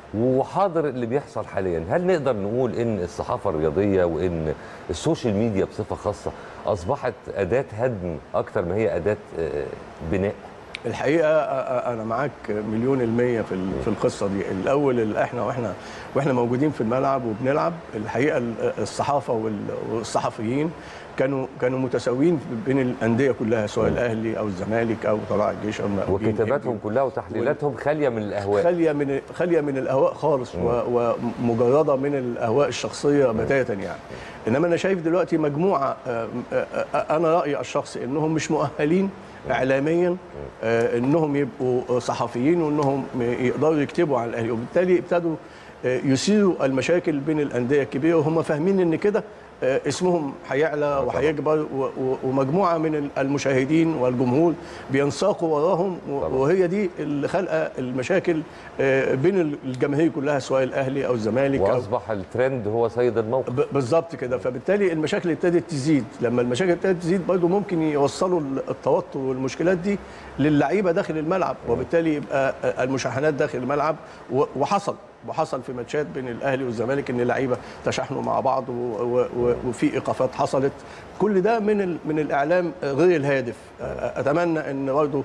وحاضر اللي بيحصل حاليا هل نقدر نقول ان الصحافه الرياضيه وان السوشيال ميديا بصفه خاصه اصبحت اداه هدم اكتر ما هي اداه آه، بناء الحقيقه أ- أ- انا معاك مليون المية في ال- في القصه دي الاول اللي احنا واحنا واحنا موجودين في الملعب وبنلعب الحقيقه ال- الصحافه وال- والصحفيين كانوا كانوا متساويين بين الانديه كلها سواء الاهلي او الزمالك او طلائع الجيش او المقاولين. وكتاباتهم كلها وتحليلاتهم خاليه من الاهواء خاليه من خاليه من الاهواء خالص و- ومجرده من الاهواء الشخصيه بتاتا يعني انما انا شايف دلوقتي مجموعه آه، آه، آه، انا رايي الشخصي انهم مش مؤهلين اعلاميا آه، انهم يبقوا صحفيين وانهم يقدروا يكتبوا عن الاهلي وبالتالي ابتدوا آه، يثيروا المشاكل بين الانديه الكبيره وهم فاهمين ان كده آه، اسمهم هيعلى وهيكبر و- و- ومجموعه من المشاهدين والجمهور بينساقوا وراهم و- طبعا. وهي دي اللي خلقه المشاكل آه، بين الجماهير كلها سواء الاهلي او الزمالك او واصبح الترند هو سيد الموقف ب- بالظبط كده فبالتالي المشاكل ابتدت تزيد لما المشاكل ابتدت تزيد برضه ممكن يوصلوا التوتر والمشكلات دي للعيبه داخل الملعب وبالتالي يبقى المشاحنات داخل الملعب و- وحصل وحصل في ماتشات بين الاهلي والزمالك ان اللعيبه تشاحنوا مع بعض و- و- و- وفي ايقافات حصلت كل ده من ال- من الاعلام غير الهادف اتمنى ان برضه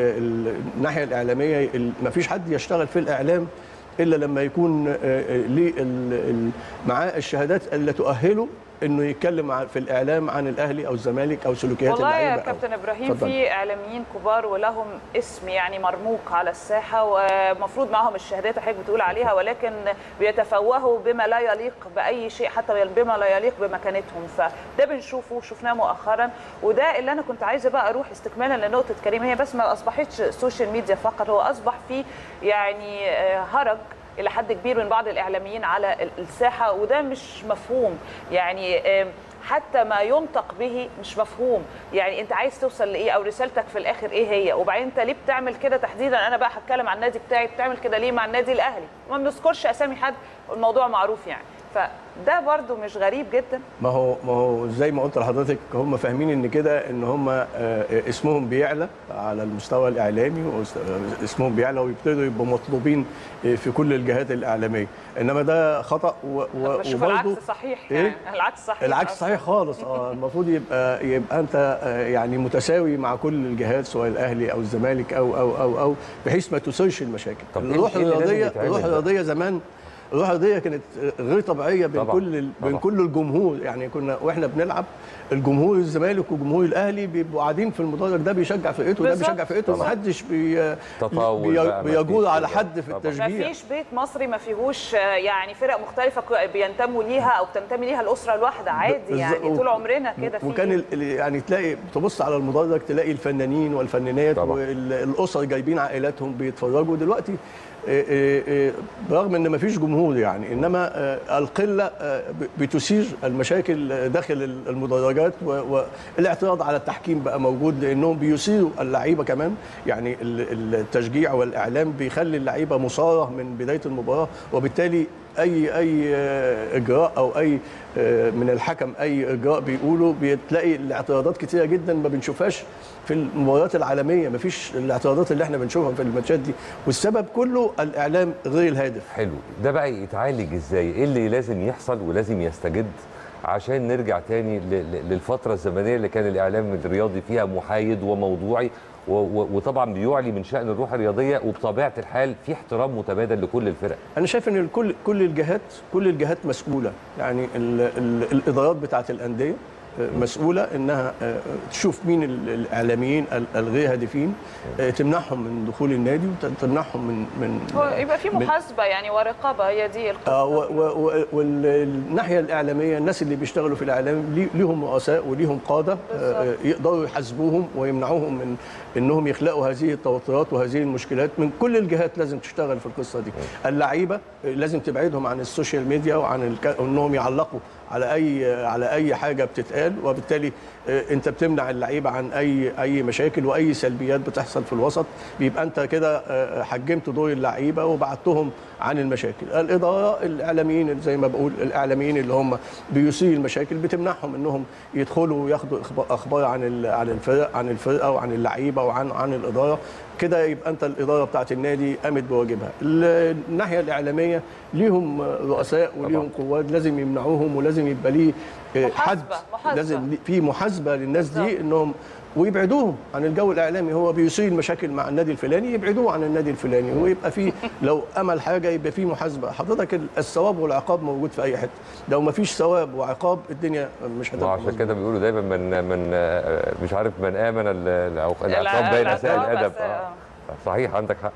الناحيه الاعلاميه ما فيش حد يشتغل في الاعلام الا لما يكون آه، آه، ليه ال- ال- معاه الشهادات اللي تؤهله انه يتكلم عن- في الاعلام عن الاهلي او الزمالك او سلوكيات والله اللعيبه يا أو- كابتن ابراهيم اتفضل. في اعلاميين كبار ولهم اسم يعني مرموق على الساحه ومفروض معاهم الشهادات اللي حضرتك بتقول عليها ولكن بيتفوهوا بما لا يليق باي شيء حتى بما لا يليق بمكانتهم فده بنشوفه شفناه مؤخرا وده اللي انا كنت عايزه بقى اروح استكمالا لنقطه كريم هي بس ما اصبحتش سوشيال ميديا فقط هو اصبح في يعني آه، هرج الى حد كبير من بعض الاعلاميين على ال- الساحه وده مش مفهوم يعني آم، حتى ما ينطق به مش مفهوم يعني انت عايز توصل لايه او رسالتك في الاخر ايه هي وبعدين انت ليه بتعمل كده تحديدا انا بقى هتكلم عن النادي بتاعي بتعمل كده ليه مع النادي الاهلي ما بنذكرش اسامي حد الموضوع معروف يعني فده برضو مش غريب جدا ما هو ما هو زي ما قلت لحضرتك هم فاهمين ان كده ان هم آه، اسمهم بيعلى على المستوى الاعلامي واسمهم بيعلى ويبتدوا يبقوا مطلوبين آه، في كل الجهات الاعلاميه انما ده خطا و- و- بشوف وبرضه العكس صحيح إيه؟ يعني العكس صحيح العكس أصلاً. صحيح خالص اه المفروض يبقى يبقى انت آه، يعني متساوي مع كل الجهات سواء الاهلي او الزمالك او او او او بحيث ما تثيرش المشاكل طب إيه- الروح إيه اللي لازم الرياضيه يتعمل الروح بقى؟ الرياضيه زمان الروح الرياضيه كانت غير طبيعيه بين طبعاً، كل ال- بين طبعاً. كل الجمهور يعني كنا واحنا بنلعب الجمهور الزمالك وجمهور الاهلي بيبقوا قاعدين في المدرج ده بيشجع فرقته وده بالظبط. بيشجع فرقته طبعاً. محدش بي تطاول بي بقى، ما بيجور فيش على كده. حد في طبعاً. ما التشجيع فيش بيت مصري ما فيهوش آه، يعني فرق مختلفه ك- بينتموا ليها او بتنتمي ليها الاسره الواحده عادي بالظبط. يعني طول عمرنا كده في وكان ال- ال- يعني تلاقي تبص على المدرج تلاقي الفنانين والفنانات طبعا. والاسر جايبين عائلاتهم بيتفرجوا دلوقتي آه، آه، آه، برغم ان مفيش جمهور يعني انما آه، القله آه، ب- بتثير المشاكل داخل المدرجات و- والاعتراض على التحكيم بقى موجود لانهم بيثيروا اللعيبه كمان يعني ال- التشجيع والاعلام بيخلي اللعيبه مصاره من بدايه المباراه وبالتالي اي اي آه، اجراء او اي آه، من الحكم اي اجراء بيقوله بتلاقي الاعتراضات كتيره جدا ما بنشوفهاش في المباريات العالميه ما فيش الاعتراضات اللي احنا بنشوفها في الماتشات دي والسبب كله الاعلام غير الهادف حلو ده بقى يتعالج ازاي ايه اللي لازم يحصل ولازم يستجد عشان نرجع تاني ل- ل- للفتره الزمنيه اللي كان الاعلام الرياضي فيها محايد وموضوعي و- و- وطبعا بيعلي من شان الروح الرياضيه وبطبيعه الحال في احترام متبادل لكل الفرق انا شايف ان كل كل الجهات كل الجهات مسؤوله يعني ال ال الادارات بتاعه الانديه آه، مسؤوله انها آه، تشوف مين ال- الاعلاميين ال- الغير هادفين آه، تمنعهم من دخول النادي وتمنعهم من من هو يبقى في من- محاسبه يعني ورقابه هي دي آه، و- القصه و- و- والناحيه الاعلاميه الناس اللي بيشتغلوا في الاعلام لي- ليهم رؤساء وليهم قاده آه، يقدروا يحاسبوهم ويمنعوهم من انهم يخلقوا هذه التوترات وهذه المشكلات من كل الجهات لازم تشتغل في القصه دي اللعيبه آه، لازم تبعدهم عن السوشيال ميديا وعن الك... انهم يعلقوا على اي على اي حاجه بتتقال وبالتالي آه، انت بتمنع اللعيبه عن اي اي مشاكل واي سلبيات بتحصل في الوسط بيبقى انت كده آه، حجمت دور اللعيبه وبعدتهم عن المشاكل الاداره الاعلاميين زي ما بقول الاعلاميين اللي هم بيثيروا المشاكل بتمنعهم انهم يدخلوا وياخدوا إخبار- اخبار عن ال- عن الفرق عن الفرقه وعن اللعيبه وعن عن الاداره كده يبقى انت الاداره بتاعت النادي قامت بواجبها ال- الناحيه الاعلاميه ليهم رؤساء وليهم قوات لازم يمنعوهم ولازم يبقى ليه آه، حد محاسبة، محاسبة. لازم ليه- في محاسبه للناس دي بالظبط. انهم ويبعدوهم عن الجو الاعلامي هو بيثير المشاكل مع النادي الفلاني يبعدوه عن النادي الفلاني ويبقى في لو امل حاجه يبقى في محاسبه حضرتك ال- الثواب والعقاب موجود في اي حته لو ما فيش ثواب وعقاب الدنيا مش هتبقى وعشان مظبوطة. كده بيقولوا دايما من من آه، مش عارف من امن ال- العق- العقاب الع- بين اساء العقاب الادب أساء، آه. صحيح عندك حق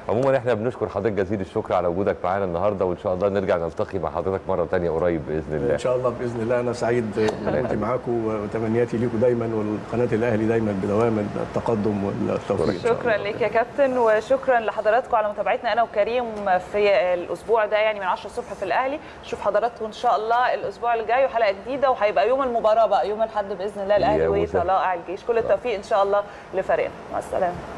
عموما احنا بنشكر حضرتك جزيل الشكر على وجودك معانا النهارده وان شاء الله نرجع نلتقي مع حضرتك مره ثانيه قريب باذن الله ان شاء الله باذن الله انا سعيد بوجودي معاكم وتمنياتي ليكم دايما والقناه الاهلي دايما بدوام التقدم والتوفيق إن شاء الله. شكرا ليك يا كابتن وشكرا لحضراتكم على متابعتنا انا وكريم في الاسبوع ده يعني من 10 الصبح في الاهلي نشوف حضراتكم ان شاء الله الاسبوع اللي جاي وحلقه جديده وهيبقى يوم المباراه بقى يوم الاحد باذن الله الاهلي يا وسهلا. وطلائع الجيش كل التوفيق ان شاء الله لفريقنا مع السلامه